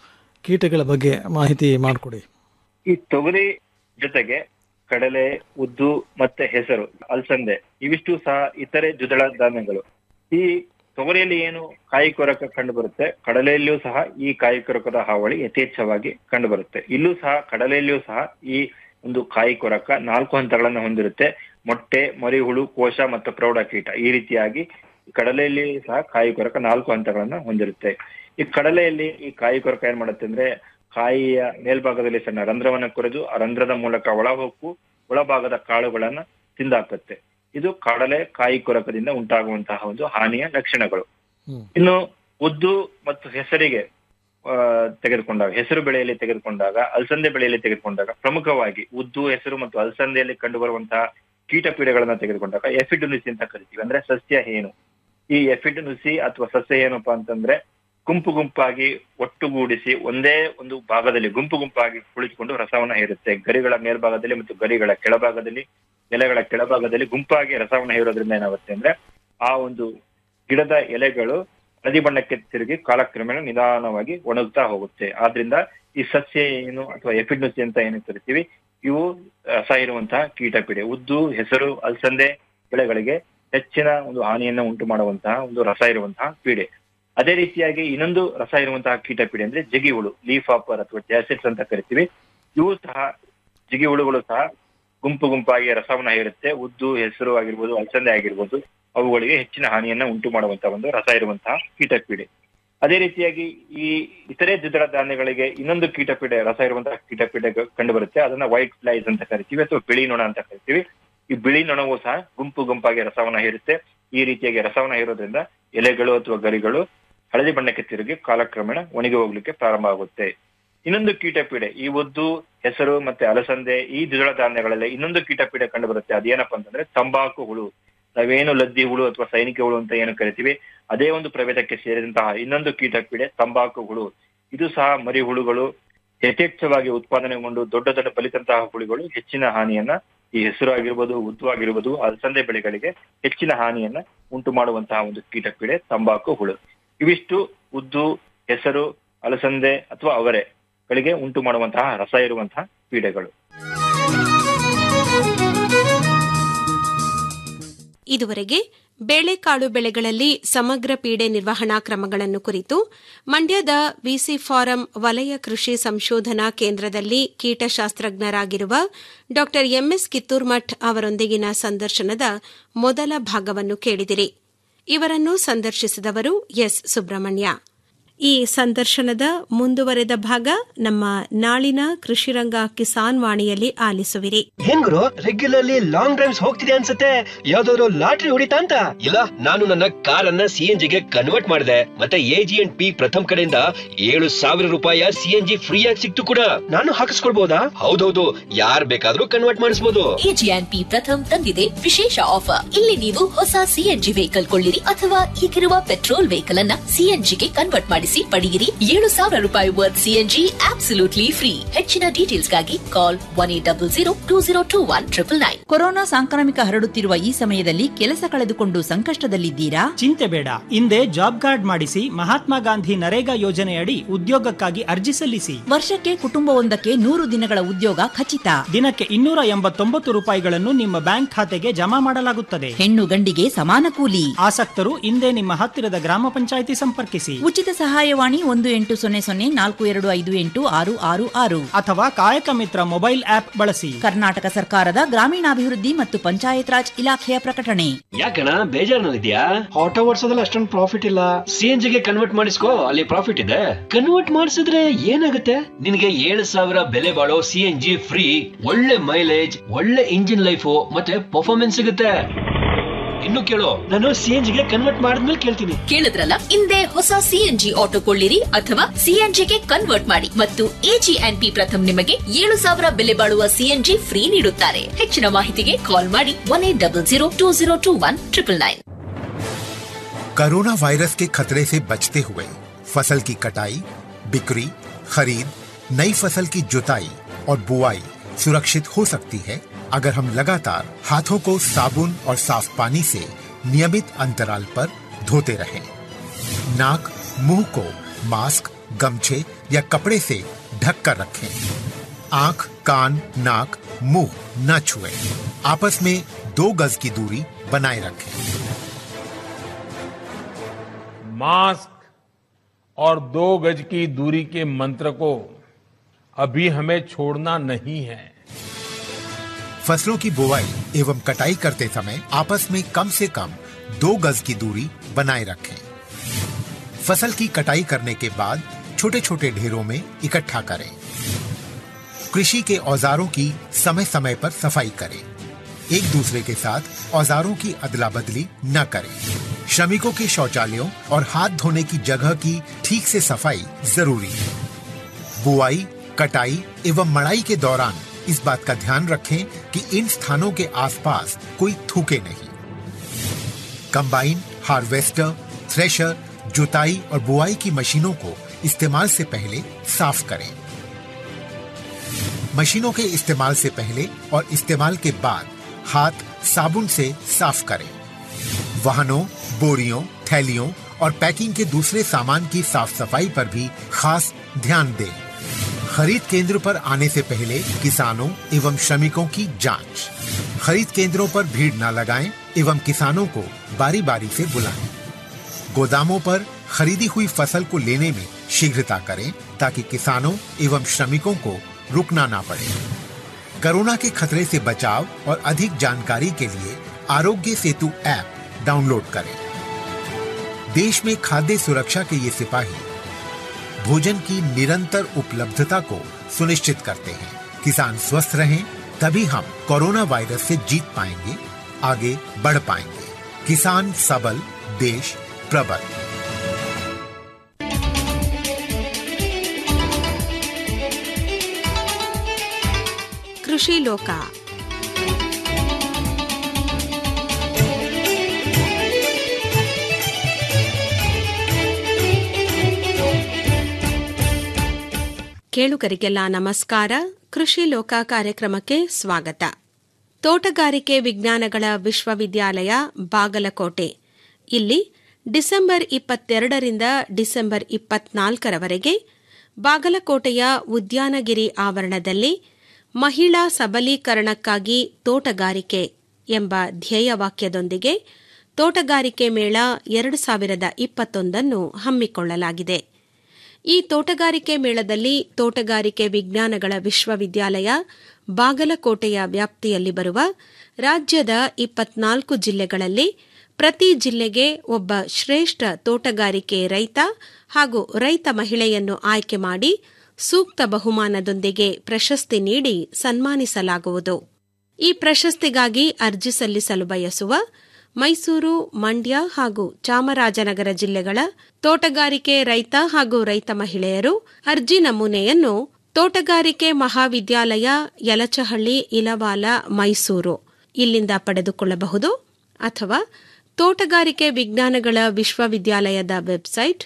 ಕೀಟಗಳ ಬಗ್ಗೆ ಮಾಹಿತಿ ಮಾಡಿಕೊಡಿ ಈ ತೊಗರಿ ಜೊತೆಗೆ ಕಡಲೆ ಉದ್ದು ಮತ್ತೆ ಹೆಸರು ಅಲಸಂದೆ ಇವಿಷ್ಟು ಸಹ ಇತರೆ ದ್ವಿದಳ ಧಾನ್ಯಗಳು ಈ ತೊಗರಿಯಲ್ಲಿ ಏನು ಕಾಯಿ ಕೊರಕ ಕಂಡು ಬರುತ್ತೆ ಕಡಲೆಯಲ್ಲಿಯೂ ಸಹ ಈ ಕಾಯಿ ಕೊರಕದ ಹಾವಳಿ ಯಥೇಚ್ಛವಾಗಿ ಕಂಡು ಬರುತ್ತೆ ಇಲ್ಲೂ ಸಹ ಕಡಲೆಯಲ್ಲಿಯೂ ಸಹ ಈ ಒಂದು ಕಾಯಿ ಕೊರಕ ನಾಲ್ಕು ಹಂತಗಳನ್ನ ಹೊಂದಿರುತ್ತೆ ಮೊಟ್ಟೆ ಮರಿಹುಳು ಕೋಶ ಮತ್ತು ಪ್ರೌಢ ಕೀಟ ಈ ರೀತಿಯಾಗಿ ಕಡಲೆಯಲ್ಲಿ ಸಹ ಕಾಯಿ ಕೊರಕ ನಾಲ್ಕು ಹಂತಗಳನ್ನ ಹೊಂದಿರುತ್ತೆ ಈ ಕಡಲೆಯಲ್ಲಿ ಈ ಕಾಯಿ ಕೊರಕ ಏನ್ ಮಾಡುತ್ತೆ ಅಂದ್ರೆ ಕಾಯಿಯ ಮೇಲ್ಭಾಗದಲ್ಲಿ ಸಣ್ಣ ರಂಧ್ರವನ್ನ ಕೊರೆದು ಆ ರಂಧ್ರದ ಮೂಲಕ ಒಳ ಹೊಕ್ಕು ಒಳಭಾಗದ ಕಾಳುಗಳನ್ನ ತಿಂದಾಕತ್ತೆ ಇದು ಕಡಲೆ ಕಾಯಿ ಕೊರಕದಿಂದ ಉಂಟಾಗುವಂತಹ ಒಂದು ಹಾನಿಯ ಲಕ್ಷಣಗಳು ಇನ್ನು ಉದ್ದು ಮತ್ತು ಹೆಸರಿಗೆ ಆ, ತೆಗೆದುಕೊಂಡಾಗ ಹೆಸರು ಬೆಳೆಯಲ್ಲಿ ತೆಗೆದುಕೊಂಡಾಗ ಅಲಸಂದೆ ಬೆಳೆಯಲ್ಲಿ ತೆಗೆದುಕೊಂಡಾಗ ಪ್ರಮುಖವಾಗಿ ಉದ್ದು ಹೆಸರು ಮತ್ತು ಅಲಸಂದೆಯಲ್ಲಿ ಕಂಡು ಬರುವಂತಹ ಕೀಟ ಪೀಡೆಗಳನ್ನ ತೆಗೆದುಕೊಂಡಾಗ ಎಫಿಡ್ ನುಸಿ ಅಂತ ಕರಿತೀವಿ ಅಂದ್ರೆ ಸಸ್ಯ ಹೇನು ಈ ಎಫಿಡ್ ನುಸಿ ಅಥವಾ ಸಸ್ಯ ಏನಪ್ಪಾ ಅಂತಂದ್ರೆ ಗುಂಪು ಗುಂಪಾಗಿ ಒಟ್ಟುಗೂಡಿಸಿ ಒಂದೇ ಒಂದು ಭಾಗದಲ್ಲಿ ಗುಂಪು ಗುಂಪಾಗಿ ಕುಳಿತುಕೊಂಡು ರಸವನ್ನ ಹೀರುತ್ತೆ ಗರಿಗಳ ಮೇಲ್ಭಾಗದಲ್ಲಿ ಮತ್ತು ಗರಿಗಳ ಕೆಳಭಾಗದಲ್ಲಿ ಎಲೆಗಳ ಕೆಳಭಾಗದಲ್ಲಿ ಗುಂಪಾಗಿ ರಸವನ್ನ ಹೀರೋದ್ರಿಂದ ಏನಾಗುತ್ತೆ ಅಂದ್ರೆ ಆ ಒಂದು ಗಿಡದ ಎಲೆಗಳು ಹಳದಿ ಬಣ್ಣಕ್ಕೆ ತಿರುಗಿ ಕಾಲಕ್ರಮೇಣ ನಿಧಾನವಾಗಿ ಒಣಗ್ತಾ ಹೋಗುತ್ತೆ ಆದ್ರಿಂದ ಈ ಸಸ್ಯ ಏನು ಅಥವಾ ಎಫಿಡ್ನುಸಿ ಅಂತ ಏನು ಕರಿತೀವಿ ಇವು ರಸ ಇರುವಂತಹ ಕೀಟಪೀಡೆ ಉದ್ದು ಹೆಸರು ಅಲಸಂದೆ ಬೆಳೆಗಳಿಗೆ ಹೆಚ್ಚಿನ ಒಂದು ಹಾನಿಯನ್ನ ಉಂಟು ಮಾಡುವಂತಹ ಒಂದು ರಸ ಇರುವಂತಹ ಪೀಡೆ ಅದೇ ರೀತಿಯಾಗಿ ಇನ್ನೊಂದು ರಸ ಇರುವಂತಹ ಕೀಟಪೀಡೆ ಅಂದ್ರೆ ಜಗಿ ಹುಳು ಲೀಫ್ ಆಪರ್ ಅಥವಾ ಜಾಸಿಡ್ಸ್ ಅಂತ ಕರಿತೀವಿ ಇವು ಸಹ ಜಿಗಿ ಹುಳುಗಳು ಸಹ ಗುಂಪು ಗುಂಪಾಗಿ ರಸವನ್ನ ಹೀರುತ್ತೆ ಉದ್ದು ಹೆಸರು ಆಗಿರ್ಬೋದು ಅಲಸಂದೆ ಆಗಿರ್ಬೋದು ಅವುಗಳಿಗೆ ಹೆಚ್ಚಿನ ಹಾನಿಯನ್ನ ಉಂಟು ಮಾಡುವಂತಹ ಒಂದು ರಸ ಇರುವಂತಹ ಕೀಟಪೀಡೆ ಅದೇ ರೀತಿಯಾಗಿ ಈ ಇತರೆ ದ್ವಿದಳ ಧಾನ್ಯಗಳಿಗೆ ಇನ್ನೊಂದು ಕೀಟಪೀಡೆ ರಸ ಇರುವಂತಹ ಕೀಟಪೀಡೆ ಕಂಡು ಬರುತ್ತೆ ಅದನ್ನ ವೈಟ್ ಫ್ಲೈಸ್ ಅಂತ ಕರಿತೀವಿ ಅಥವಾ ಬಿಳಿ ನೊಣ ಅಂತ ಕರಿತೀವಿ ಈ ಬಿಳಿ ನೊಣವು ಸಹ ಗುಂಪು ಗುಂಪಾಗಿ ರಸವನ್ನ ಹೀರುತ್ತೆ ಈ ರೀತಿಯಾಗಿ ರಸವನ್ನ ಹೀರೋದ್ರಿಂದ ಎಲೆಗಳು ಅಥವಾ ಗರಿಗಳು ಹಳದಿ ಬಣ್ಣಕ್ಕೆ ತಿರುಗಿ ಕಾಲಕ್ರಮೇಣ ಒಣಗಿ ಹೋಗ್ಲಿಕ್ಕೆ ಪ್ರಾರಂಭ ಆಗುತ್ತೆ ಇನ್ನೊಂದು ಕೀಟಪೀಡೆ ಈ ಉದ್ದು ಹೆಸರು ಮತ್ತೆ ಅಲಸಂದೆ ಈ ದ್ವಿದಳ ಧಾನ್ಯಗಳಲ್ಲಿ ಇನ್ನೊಂದು ಕೀಟಪೀಡೆ ಕಂಡು ಬರುತ್ತೆ ಅದೇನಪ್ಪ ಅಂತಂದ್ರೆ ತಂಬಾಕು ಹುಳು ನಾವೇನು ಲದ್ದಿ ಹುಳು ಅಥವಾ ಸೈನಿಕ ಹುಳು ಅಂತ ಏನು ಕರಿತೀವಿ ಅದೇ ಒಂದು ಪ್ರಭೇದಕ್ಕೆ ಸೇರಿದಂತಹ ಇನ್ನೊಂದು ಕೀಟಪೀಡೆ ತಂಬಾಕು ಹುಳು ಇದು ಸಹ ಮರಿ ಹುಳುಗಳು ಯಥೇಚ್ಛವಾಗಿ ಉತ್ಪಾದನೆಗೊಂಡು ದೊಡ್ಡ ದೊಡ್ಡ ಫಲಿತಂತಹ ಹುಳುಗಳು ಹೆಚ್ಚಿನ ಹಾನಿಯನ್ನ ಈ ಹೆಸರು ಆಗಿರ್ಬೋದು ಉದ್ದು ಆಗಿರ್ಬೋದು ಅಲಸಂದೆ ಬೆಳೆಗಳಿಗೆ ಹೆಚ್ಚಿನ ಹಾನಿಯನ್ನ ಉಂಟು ಮಾಡುವಂತಹ ಒಂದು ಕೀಟಪೀಡೆ ತಂಬಾಕು ಹುಳು ಇವಿಷ್ಟು ಉದ್ದು ಹೆಸರು ಅಲಸಂದೆ ಅಥವಾ ಅವರೆ ಗಳಿಗೆ ಉಂಟು ಮಾಡುವಂತಹ ರಸ ಇರುವಂತಹ ಪೀಡೆಗಳು ಇದುವರೆಗೆ ಬೇಳೆಕಾಳು ಬೆಳೆಗಳಲ್ಲಿ ಸಮಗ್ರ ಪೀಡೆ ನಿರ್ವಹಣಾ ಕ್ರಮಗಳನ್ನು ಕುರಿತು ಮಂಡ್ಯದ ವಿಸಿ ಫಾರಂ ವಲಯ ಕೃಷಿ ಸಂಶೋಧನಾ ಕೇಂದ್ರದಲ್ಲಿ ಕೀಟಶಾಸ್ತ್ರಜ್ಞರಾಗಿರುವ ಡಾ ಎಂಎಸ್ ಕಿತ್ತೂರ್ಮಠ್ ಅವರೊಂದಿಗಿನ ಸಂದರ್ಶನದ ಮೊದಲ ಭಾಗವನ್ನು ಕೇಳಿದಿರಿ ಇವರನ್ನು ಸಂದರ್ಶಿಸಿದವರು ಎಸ್ ಸುಬ್ರಹ್ಮಣ್ಯ ಈ ಸಂದರ್ಶನದ ಮುಂದುವರೆದ ಭಾಗ ನಮ್ಮ ನಾಳಿನ ಕೃಷಿರಂಗ ಕಿಸಾನ್ ವಾಣಿಯಲ್ಲಿ ಆಲಿಸುವಿರಿ ಏನ್ ಗುರು ರೆಗ್ಯುಲರ್ಲಿ ಲಾಂಗ್ ಡ್ರೈವ್ಸ್ ಹೋಗ್ತಿದೆ ಅನ್ಸುತ್ತೆ ಯಾವ್ದಾದ್ರು ಲಾಟ್ರಿ ಹೊಡಿತಾ ಅಂತ ಇಲ್ಲ ನಾನು ನನ್ನ ಕಾರ್ ಅನ್ನ ಸಿ ಎನ್ ಜಿಗೆ ಕನ್ವರ್ಟ್ ಮಾಡಿದೆ ಮತ್ತೆ A G and P Pratham ಕಡೆಯಿಂದ ಏಳು ಸಾವಿರ ರೂಪಾಯಿ ಸಿ ಎನ್ ಜಿ ಫ್ರೀ ಆಗಿ ಸಿಕ್ತು ಕೂಡ ನಾನು ಹಾಕಿಸ್ಕೊಳ್ಬಹುದಾ ಹೌದೌದು ಯಾರ್ ಬೇಕಾದ್ರೂ ಕನ್ವರ್ಟ್ ಮಾಡಿಸಬಹುದು ಎಜಿಎನ್ಪಿ ಪ್ರಥಮ್ ತಂದಿದೆ ವಿಶೇಷ ಆಫರ್ ಇಲ್ಲಿ ನೀವು ಹೊಸ ಸಿಎನ್ಜಿ ವೆಹಿಕಲ್ ಕೊಳ್ಳಿರಿ ಅಥವಾ ಈಗಿರುವ ಪೆಟ್ರೋಲ್ ವೆಹಿಕಲ್ ಅನ್ನ ಸಿಎನ್ಜಿಗೆ ಕನ್ವರ್ಟ್ ಮಾಡಿಸಿ ಮಾಡಿಸಿ ಪಡೆಯಿರಿ ಏಳು ಸಾವಿರ ರೂಪಾಯಿ ವರ್ತ್ ಸಿಎನ್ಜಿ ಆಬ್ಸಲ್ಯೂಟ್ಲಿ ಫ್ರೀ ಹೆಚ್ಚಿನ ಡೀಟೇಲ್ಸ್ಗಾಗಿ call one eight double zero two zero two one triple nine corona ಸಾಂಕ್ರಾಮಿಕ ಹರಡುತ್ತಿರುವ ಈ ಸಮಯದಲ್ಲಿ ಕೆಲಸ ಕಳೆದುಕೊಂಡು ಸಂಕಷ್ಟದಲ್ಲಿದ್ದೀರಾ ಚಿಂತೆ ಬೇಡ ಹಿಂದೆ ಜಾಬ್ ಕಾರ್ಡ್ ಮಾಡಿಸಿ ಮಹಾತ್ಮ ಗಾಂಧಿ ನರೇಗಾ ಯೋಜನೆಯಡಿ ಉದ್ಯೋಗಕ್ಕಾಗಿ ಅರ್ಜಿ ಸಲ್ಲಿಸಿ ವರ್ಷಕ್ಕೆ ಕುಟುಂಬವೊಂದಕ್ಕೆ ನೂರು ದಿನಗಳ ಉದ್ಯೋಗ ಖಚಿತ ದಿನಕ್ಕೆ ಇನ್ನೂರ ಎಂಬತ್ತೊಂಬತ್ತು ರೂಪಾಯಿಗಳನ್ನು ನಿಮ್ಮ ಬ್ಯಾಂಕ್ ಖಾತೆಗೆ ಜಮಾ ಮಾಡಲಾಗುತ್ತದೆ ಹೆಣ್ಣು ಗಂಡಿಗೆ ಸಮಾನ ಕೂಲಿ ಆಸಕ್ತರು ಹಿಂದೆ ನಿಮ್ಮ ಹತ್ತಿರದ ಗ್ರಾಮ ಪಂಚಾಯಿತಿ ಸಂಪರ್ಕಿಸಿ ಉಚಿತ ಸಹಾಯವಾಣಿ ಒಂದು ಎಂಟು ಸೊನ್ನೆ ಸೊನ್ನೆ ನಾಲ್ಕು ಎರಡು ಐದು ಎಂಟು ಆರು ಆರು ಆರು ಅಥವಾ ಕಾಯಕ ಮಿತ್ರ ಮೊಬೈಲ್ ಆಪ್ ಬಳಸಿ ಕರ್ನಾಟಕ ಸರ್ಕಾರದ ಗ್ರಾಮೀಣಾಭಿವೃದ್ಧಿ ಮತ್ತು ಪಂಚಾಯತ್ ರಾಜ್ ಇಲಾಖೆಯ ಪ್ರಕಟಣೆ ಯಾಕಣ ಬೇಜಾರಿನಲ್ಲಿದ್ಯಾ ಆಟೋ ಓಡಿಸೋದ್ರಲ್ಲಿ ಅಷ್ಟೊಂದು ಪ್ರಾಫಿಟ್ ಇಲ್ಲ ಸಿ ಎನ್ ಜಿಗೆ ಕನ್ವರ್ಟ್ ಮಾಡಿಸ್ಕೋ ಅಲ್ಲಿ ಪ್ರಾಫಿಟ್ ಇದೆ ಕನ್ವರ್ಟ್ ಮಾಡಿಸಿದ್ರೆ ಏನಾಗುತ್ತೆ ನಿನಗೆ ಏಳು ಸಾವಿರ ಬೆಲೆ ಬಾಳೋ ಸಿ ಎನ್ ಜಿ ಫ್ರೀ ಒಳ್ಳೆ ಮೈಲೇಜ್ ಒಳ್ಳೆ ಇಂಜಿನ್ ಲೈಫು ಮತ್ತೆ ಪರ್ಫಾರ್ಮೆನ್ಸ್ ಸಿಗುತ್ತೆ ಇನ್ನು ಕೇಳು ನಾನು ಸಿ ಎನ್ ಜಿಗೆ ಕನ್ವರ್ಟ್ ಮಾಡಿದ್ಮೇಲೆ ಕೇಳ್ತೀನಿ ಕೇಳಿದ್ರಲ್ಲ ಹಿಂದೆ ಹೊಸ ಸಿಎನ್ಜಿ ಆಟೋ ಕೊಳ್ಳಿರಿ ಅಥವಾ ಸಿಎನ್ಜಿಗೆ ಕನ್ವರ್ಟ್ ಮಾಡಿ ಮತ್ತು ಎಜಿಎನ್ಪಿ ಪ್ರಥಮ್ ನಿಮಗೆ ಏಳು ಸಾವಿರ ಬೆಲೆ ಬಾಳುವ ಸಿಎನ್ಜಿ ಫ್ರೀ ನೀಡುತ್ತಾರೆ ಹೆಚ್ಚಿನ ಮಾಹಿತಿಗೆ ಕಾಲ್ ಮಾಡಿ one eight double zero two zero two one triple nine corona virus के खतरे से बचते हुए फसल की कटाई बिक्री खरीद नई फसल की जुताई और बुआई सुरक्षित हो सकती है अगर हम लगातार हाथों को साबुन और साफ पानी से नियमित अंतराल पर धोते रहें। नाक मुंह को मास्क गमछे या कपड़े से ढक कर रखें आंख कान नाक मुंह न छुएं। आपस में दो गज की दूरी बनाए रखें मास्क और दो गज की दूरी के मंत्र को अभी हमें छोड़ना नहीं है फसलों की बुवाई एवं कटाई करते समय आपस में कम से कम दो गज की दूरी बनाए रखें फसल की कटाई करने के बाद छोटे छोटे ढेरों में इकट्ठा करें कृषि के औजारों की समय समय पर सफाई करें एक दूसरे के साथ औजारों की अदला बदली न करें श्रमिकों के शौचालयों और हाथ धोने की जगह की ठीक से सफाई जरूरी है बुआई कटाई एवं मड़ाई के दौरान इस बात का ध्यान रखें कि इन स्थानों के आसपास कोई थूके नहीं कंबाइन हार्वेस्टर थ्रेशर जुताई और बुआई की मशीनों को इस्तेमाल से पहले साफ करें मशीनों के इस्तेमाल से पहले और इस्तेमाल के बाद हाथ साबुन से साफ करें वाहनों बोरियों थैलियों और पैकिंग के दूसरे सामान की साफ सफाई पर भी खास ध्यान दें खरीद केंद्र पर आने से पहले किसानों एवं श्रमिकों की जांच खरीद केंद्रों पर भीड़ न लगाएं एवं किसानों को बारी बारी से बुलाएं गोदामों पर खरीदी हुई फसल को लेने में शीघ्रता करें ताकि किसानों एवं श्रमिकों को रुकना ना पड़े कोरोना के खतरे से बचाव और अधिक जानकारी के लिए आरोग्य सेतु ऐप डाउनलोड करें देश में खाद्य सुरक्षा के ये सिपाही भोजन की निरंतर उपलब्धता को सुनिश्चित करते हैं किसान स्वस्थ रहें तभी हम कोरोना वायरस से जीत पाएंगे आगे बढ़ पाएंगे किसान सबल देश प्रबल ಕೃಷಿ ಲೋಕ ಕೇಳುಗರಿಗೆಲ್ಲ ನಮಸ್ಕಾರ ಕೃಷಿ ಲೋಕ ಕಾರ್ಯಕ್ರಮಕ್ಕೆ ಸ್ವಾಗತ ತೋಟಗಾರಿಕೆ ವಿಜ್ಞಾನಗಳ ವಿಶ್ವವಿದ್ಯಾಲಯ ಬಾಗಲಕೋಟೆ ಇಲ್ಲಿ ಡಿಸೆಂಬರ್ ಇಪ್ಪತ್ತೆರಡರಿಂದ ಡಿಸೆಂಬರ್ ಇಪ್ಪತ್ನಾಲ್ಕರವರೆಗೆ ಬಾಗಲಕೋಟೆಯ ಉದ್ಯಾನಗಿರಿ ಆವರಣದಲ್ಲಿ ಮಹಿಳಾ ಸಬಲೀಕರಣಕ್ಕಾಗಿ ತೋಟಗಾರಿಕೆ ಎಂಬ ಧ್ಯೇಯವಾಕ್ಯದೊಂದಿಗೆ ತೋಟಗಾರಿಕೆ ಮೇಳ ಎರಡು ಸಾವಿರದ ಇಪ್ಪತ್ತೊಂದನ್ನು ಹಮ್ಮಿಕೊಳ್ಳಲಾಗಿದೆ ಈ ತೋಟಗಾರಿಕೆ ಮೇಳದಲ್ಲಿ ತೋಟಗಾರಿಕೆ ವಿಜ್ಞಾನಗಳ ವಿಶ್ವವಿದ್ಯಾಲಯ ಬಾಗಲಕೋಟೆಯ ವ್ಯಾಪ್ತಿಯಲ್ಲಿ ಬರುವ ರಾಜ್ಯದ ಇಪ್ಪತ್ನಾಲ್ಕು ಜಿಲ್ಲೆಗಳಲ್ಲಿ ಪ್ರತಿ ಜಿಲ್ಲೆಗೆ ಒಬ್ಬ ಶ್ರೇಷ್ಠ ತೋಟಗಾರಿಕೆ ರೈತ ಹಾಗೂ ರೈತ ಮಹಿಳೆಯನ್ನು ಆಯ್ಕೆ ಮಾಡಿ ಸೂಕ್ತ ಬಹುಮಾನದೊಂದಿಗೆ ಪ್ರಶಸ್ತಿ ನೀಡಿ ಸನ್ಮಾನಿಸಲಾಗುವುದು ಈ ಪ್ರಶಸ್ತಿಗಾಗಿ ಅರ್ಜಿ ಸಲ್ಲಿಸಲು ಬಯಸುವ ಮೈಸೂರು ಮಂಡ್ಯ ಹಾಗೂ ಚಾಮರಾಜನಗರ ಜಿಲ್ಲೆಗಳ ತೋಟಗಾರಿಕೆ ರೈತ ಹಾಗೂ ರೈತ ಮಹಿಳೆಯರು ಅರ್ಜಿ ನಮೂನೆಯನ್ನು ತೋಟಗಾರಿಕೆ ಮಹಾವಿದ್ಯಾಲಯ ಯಲಚಹಳ್ಳಿ ಇಲವಾಲ ಮೈಸೂರು ಇಲ್ಲಿಂದ ಪಡೆದುಕೊಳ್ಳಬಹುದು ಅಥವಾ ತೋಟಗಾರಿಕೆ ವಿಜ್ಞಾನಗಳ ವಿಶ್ವವಿದ್ಯಾಲಯದ website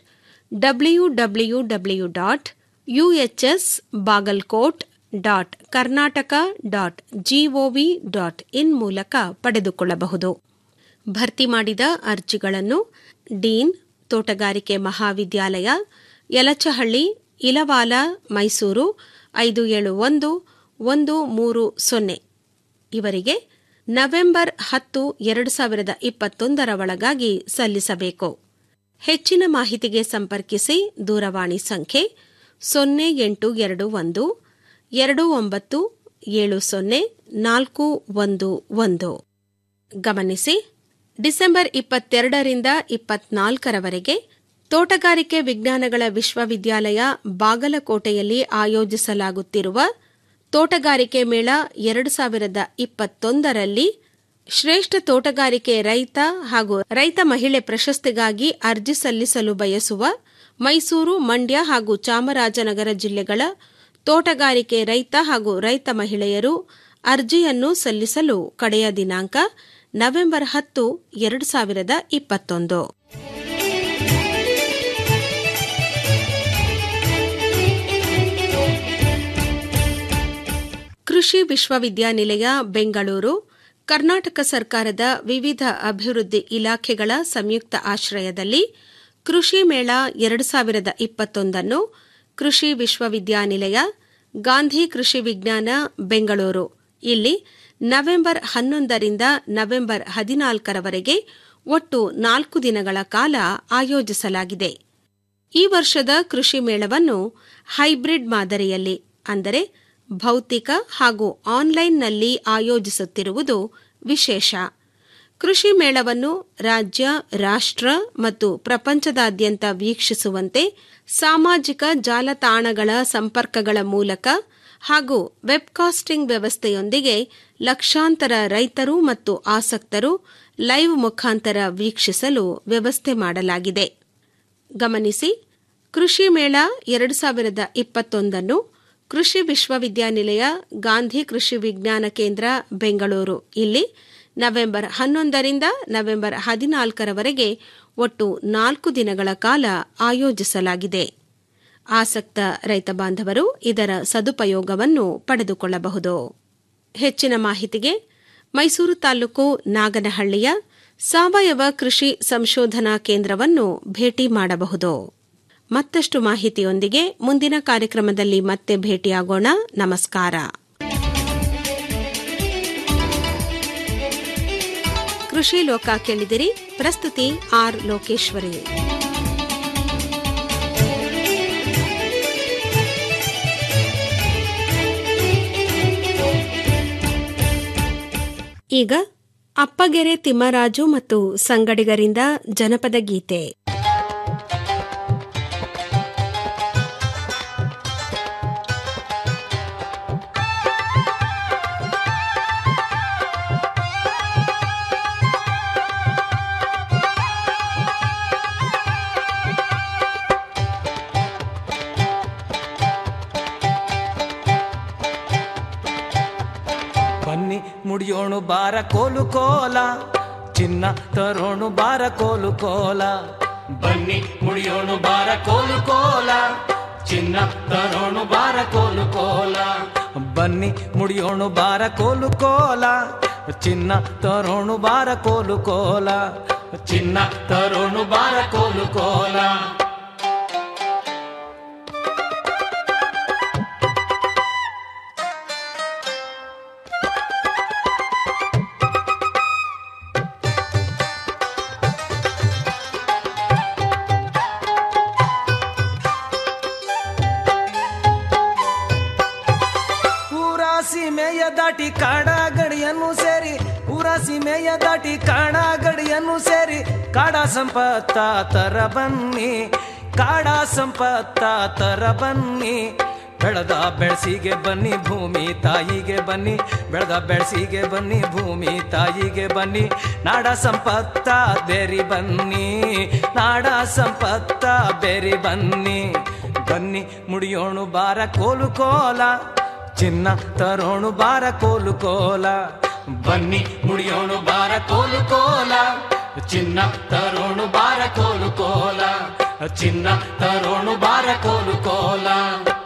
W W W dot UHS Bagalkot dot Karnataka dot G O V dot in ಮೂಲಕ ಪಡೆದುಕೊಳ್ಳಬಹುದು ಭರ್ತಿ ಮಾಡಿದ ಅರ್ಜಿಗಳನ್ನು ಡೀನ್ ತೋಟಗಾರಿಕೆ ಮಹಾವಿದ್ಯಾಲಯ ಯಲಚಹಳ್ಳಿ ಇಲವಾಲ ಮೈಸೂರು ಐದು ಏಳು ಒಂದು ಒಂದು ಮೂರು ಸೊನ್ನೆ ಇವರಿಗೆ ನವೆಂಬರ್ ಹತ್ತು ಎರಡು ಸಾವಿರದ ಇಪ್ಪತ್ತೊಂದರ ಒಳಗಾಗಿ ಸಲ್ಲಿಸಬೇಕು ಹೆಚ್ಚಿನ ಮಾಹಿತಿಗೆ ಸಂಪರ್ಕಿಸಿ ದೂರವಾಣಿ ಸಂಖ್ಯೆ ಸೊನ್ನೆ ಎಂಟು ಎರಡು ಒಂದು ಎರಡು ಒಂಬತ್ತು ಏಳು ಸೊನ್ನೆ ನಾಲ್ಕು ಒಂದು ಒಂದು ಗಮನಿಸಿ ಡಿಸೆಂಬರ್ ಇಪ್ಪತ್ತೆರಡರಿಂದ ಇಪ್ಪತ್ನಾಲ್ಕರವರೆಗೆ ತೋಟಗಾರಿಕೆ ವಿಜ್ಞಾನಗಳ ವಿಶ್ವವಿದ್ಯಾಲಯ ಬಾಗಲಕೋಟೆಯಲ್ಲಿ ಆಯೋಜಿಸಲಾಗುತ್ತಿರುವ ತೋಟಗಾರಿಕೆ ಮೇಳ ಎರಡು ಸಾವಿರದ ಇಪ್ಪತ್ತೊಂದರಲ್ಲಿ ಶ್ರೇಷ್ಠ ತೋಟಗಾರಿಕೆ ರೈತ ಹಾಗೂ ರೈತ ಮಹಿಳೆ ಪ್ರಶಸ್ತಿಗಾಗಿ ಅರ್ಜಿ ಸಲ್ಲಿಸಲು ಬಯಸುವ ಮೈಸೂರು ಮಂಡ್ಯ ಹಾಗೂ ಚಾಮರಾಜನಗರ ಜಿಲ್ಲೆಗಳ ತೋಟಗಾರಿಕೆ ರೈತ ಹಾಗೂ ರೈತ ಮಹಿಳೆಯರು ಅರ್ಜಿಯನ್ನು ಸಲ್ಲಿಸಲು ಕಡೆಯ ದಿನಾಂಕ ನವೆಂಬರ್ ಹತ್ತು ಎರಡು ಸಾವಿರದ ಇಪ್ಪತ್ತೊಂದು ಕೃಷಿ ವಿಶ್ವವಿದ್ಯಾನಿಲಯ ಬೆಂಗಳೂರು ಕರ್ನಾಟಕ ಸರ್ಕಾರದ ವಿವಿಧ ಅಭಿವೃದ್ಧಿ ಇಲಾಖೆಗಳ ಸಂಯುಕ್ತ ಆಶ್ರಯದಲ್ಲಿ ಕೃಷಿ ಮೇಳ ಎರಡು ಸಾವಿರದ ಇಪ್ಪತ್ತೊಂದನ್ನು ಕೃಷಿ ವಿಶ್ವವಿದ್ಯಾನಿಲಯ ಗಾಂಧಿ ಕೃಷಿ ವಿಜ್ಞಾನ ಬೆಂಗಳೂರು ಇಲ್ಲಿ ನವೆಂಬರ್ ಹನ್ನೊಂದರಿಂದ ನವೆಂಬರ್ ಹದಿನಾಲ್ಕರವರೆಗೆ ಒಟ್ಟು ನಾಲ್ಕು ದಿನಗಳ ಕಾಲ ಆಯೋಜಿಸಲಾಗಿದೆ ಈ ವರ್ಷದ ಕೃಷಿ ಮೇಳವನ್ನು ಹೈಬ್ರಿಡ್ ಮಾದರಿಯಲ್ಲಿ ಅಂದರೆ ಭೌತಿಕ ಹಾಗೂ ಆನ್ಲೈನ್ನಲ್ಲಿ ಆಯೋಜಿಸುತ್ತಿರುವುದು ವಿಶೇಷ ಕೃಷಿ ಮೇಳವನ್ನು ರಾಜ್ಯ ರಾಷ್ಟ್ರ ಮತ್ತು ಪ್ರಪಂಚದಾದ್ಯಂತ ವೀಕ್ಷಿಸುವಂತೆ ಸಾಮಾಜಿಕ ಜಾಲತಾಣಗಳ ಸಂಪರ್ಕಗಳ ಮೂಲಕ ಹಾಗೂ ವೆಬ್ಕಾಸ್ಟಿಂಗ್ ವ್ಯವಸ್ಥೆಯೊಂದಿಗೆ ಲಕ್ಷಾಂತರ ರೈತರು ಮತ್ತು ಆಸಕ್ತರು ಲೈವ್ ಮುಖಾಂತರ ವೀಕ್ಷಿಸಲು ವ್ಯವಸ್ಥೆ ಮಾಡಲಾಗಿದೆ ಗಮನಿಸಿ ಕೃಷಿ ಮೇಳ ಎರಡು ಸಾವಿರದ ಇಪ್ಪತ್ತೊಂದನ್ನು ಕೃಷಿ ವಿಶ್ವವಿದ್ಯಾನಿಲಯ ಗಾಂಧಿ ಕೃಷಿ ವಿಜ್ಞಾನ ಕೇಂದ್ರ ಬೆಂಗಳೂರು ಇಲ್ಲಿ ನವೆಂಬರ್ ಹನ್ನೊಂದರಿಂದ ನವೆಂಬರ್ ಹದಿನಾಲ್ಕರವರೆಗೆ ಒಟ್ಟು ನಾಲ್ಕು ದಿನಗಳ ಕಾಲ ಆಯೋಜಿಸಲಾಗಿದೆ ಆಸಕ್ತ ರೈತ ಬಾಂಧವರು ಇದರ ಸದುಪಯೋಗವನ್ನು ಪಡೆದುಕೊಳ್ಳಬಹುದು ಹೆಚ್ಚಿನ ಮಾಹಿತಿಗೆ ಮೈಸೂರು ತಾಲೂಕು ನಾಗನಹಳ್ಳಿಯ ಸಾವಯವ ಕೃಷಿ ಸಂಶೋಧನಾ ಕೇಂದ್ರವನ್ನು ಭೇಟಿ ಮಾಡಬಹುದು ಮತ್ತಷ್ಟು ಮಾಹಿತಿಯೊಂದಿಗೆ ಮುಂದಿನ ಕಾರ್ಯಕ್ರಮದಲ್ಲಿ ಮತ್ತೆ ಭೇಟಿಯಾಗೋಣ ನಮಸ್ಕಾರ ಕೃಷಿ ಲೋಕ ಕೇಳಿದಿರಿ ಪ್ರಸ್ತುತಿ ಆರ್ ಲೋಕೇಶ್ವರಿ ಈಗ ಅಪ್ಪಗೆರೆ ತಿಮ್ಮರಾಜು ಮತ್ತು ಸಂಗಡಿಗರಿಂದ ಜನಪದ ಗೀತೆ ಬನ್ನಿ ಮುಡಿಯೋಣು ಬಾರ ಕೋಲು ಕೋಲ ಚಿನ್ನ ತರೋಣು ಬಾರ ಕೋಲು ಕೋಲ ಬನ್ನಿ ಮುಡಿಯೋಣು ಬಾರ ಕೋಲು ಕೋಲ ಚಿನ್ನ ತರೋಣು ಬಾರ ಕೋಲು ಕೋಲ ಬನ್ನಿ ಮುಡಿಯೋಣು ಬಾರ ಕೋಲು ಕೋಲ ಚಿನ್ನ ತರೋಣು ಬಾರ ಕೋಲು ಕೋಲ ಚಿನ್ನ ತರೋಣು ಬಾರ ಕೋಲು ಕೋಲ ಊರ ಸೀಮೆಯ ದಾಟಿ ಕಾಡ ಗಡಿಯನ್ನು ಸೇರಿ ಊರ ಸೀಮೆಯ ದಾಟಿ ಕಾಡ ಗಡಿಯನ್ನು ಸೇರಿ ಕಾಡ ಸಂಪತ್ತ ತರ ಬನ್ನಿ ಕಾಡ ಸಂಪತ್ತ ತರ ಬನ್ನಿ ಬೆಳೆದ ಬೆಳಸಿಗೆ ಬನ್ನಿ ಭೂಮಿ ತಾಯಿಗೆ ಬನ್ನಿ ಬೆಳೆದ ಬೆಳಸಿಗೆ ಬನ್ನಿ ಭೂಮಿ ತಾಯಿಗೆ ಬನ್ನಿ ನಾಡ ಸಂಪತ್ತ ಬೇರಿ ಬನ್ನಿ ನಾಡ ಸಂಪತ್ತ ಬೇರಿ ಬನ್ನಿ ಬನ್ನಿ ಮುಡಿಯೋಣು ಬಾರ ಕೋಲು ಕೋಲ ಚಿನ್ನ ತರೋಣು ಬಾರ ಕೋಲು ಕೋಲ ಬನ್ನಿ ಮುಡಿಯೋಣು ಬಾರ ಕೋಲು ಕೋಲ ಚಿನ್ನ ತರೋಣು ಬಾರ ಕೋಲು ಕೋಲ ಚಿನ್ನ ತರೋಣು ಬಾರ ಕೋಲು ಕೋಲ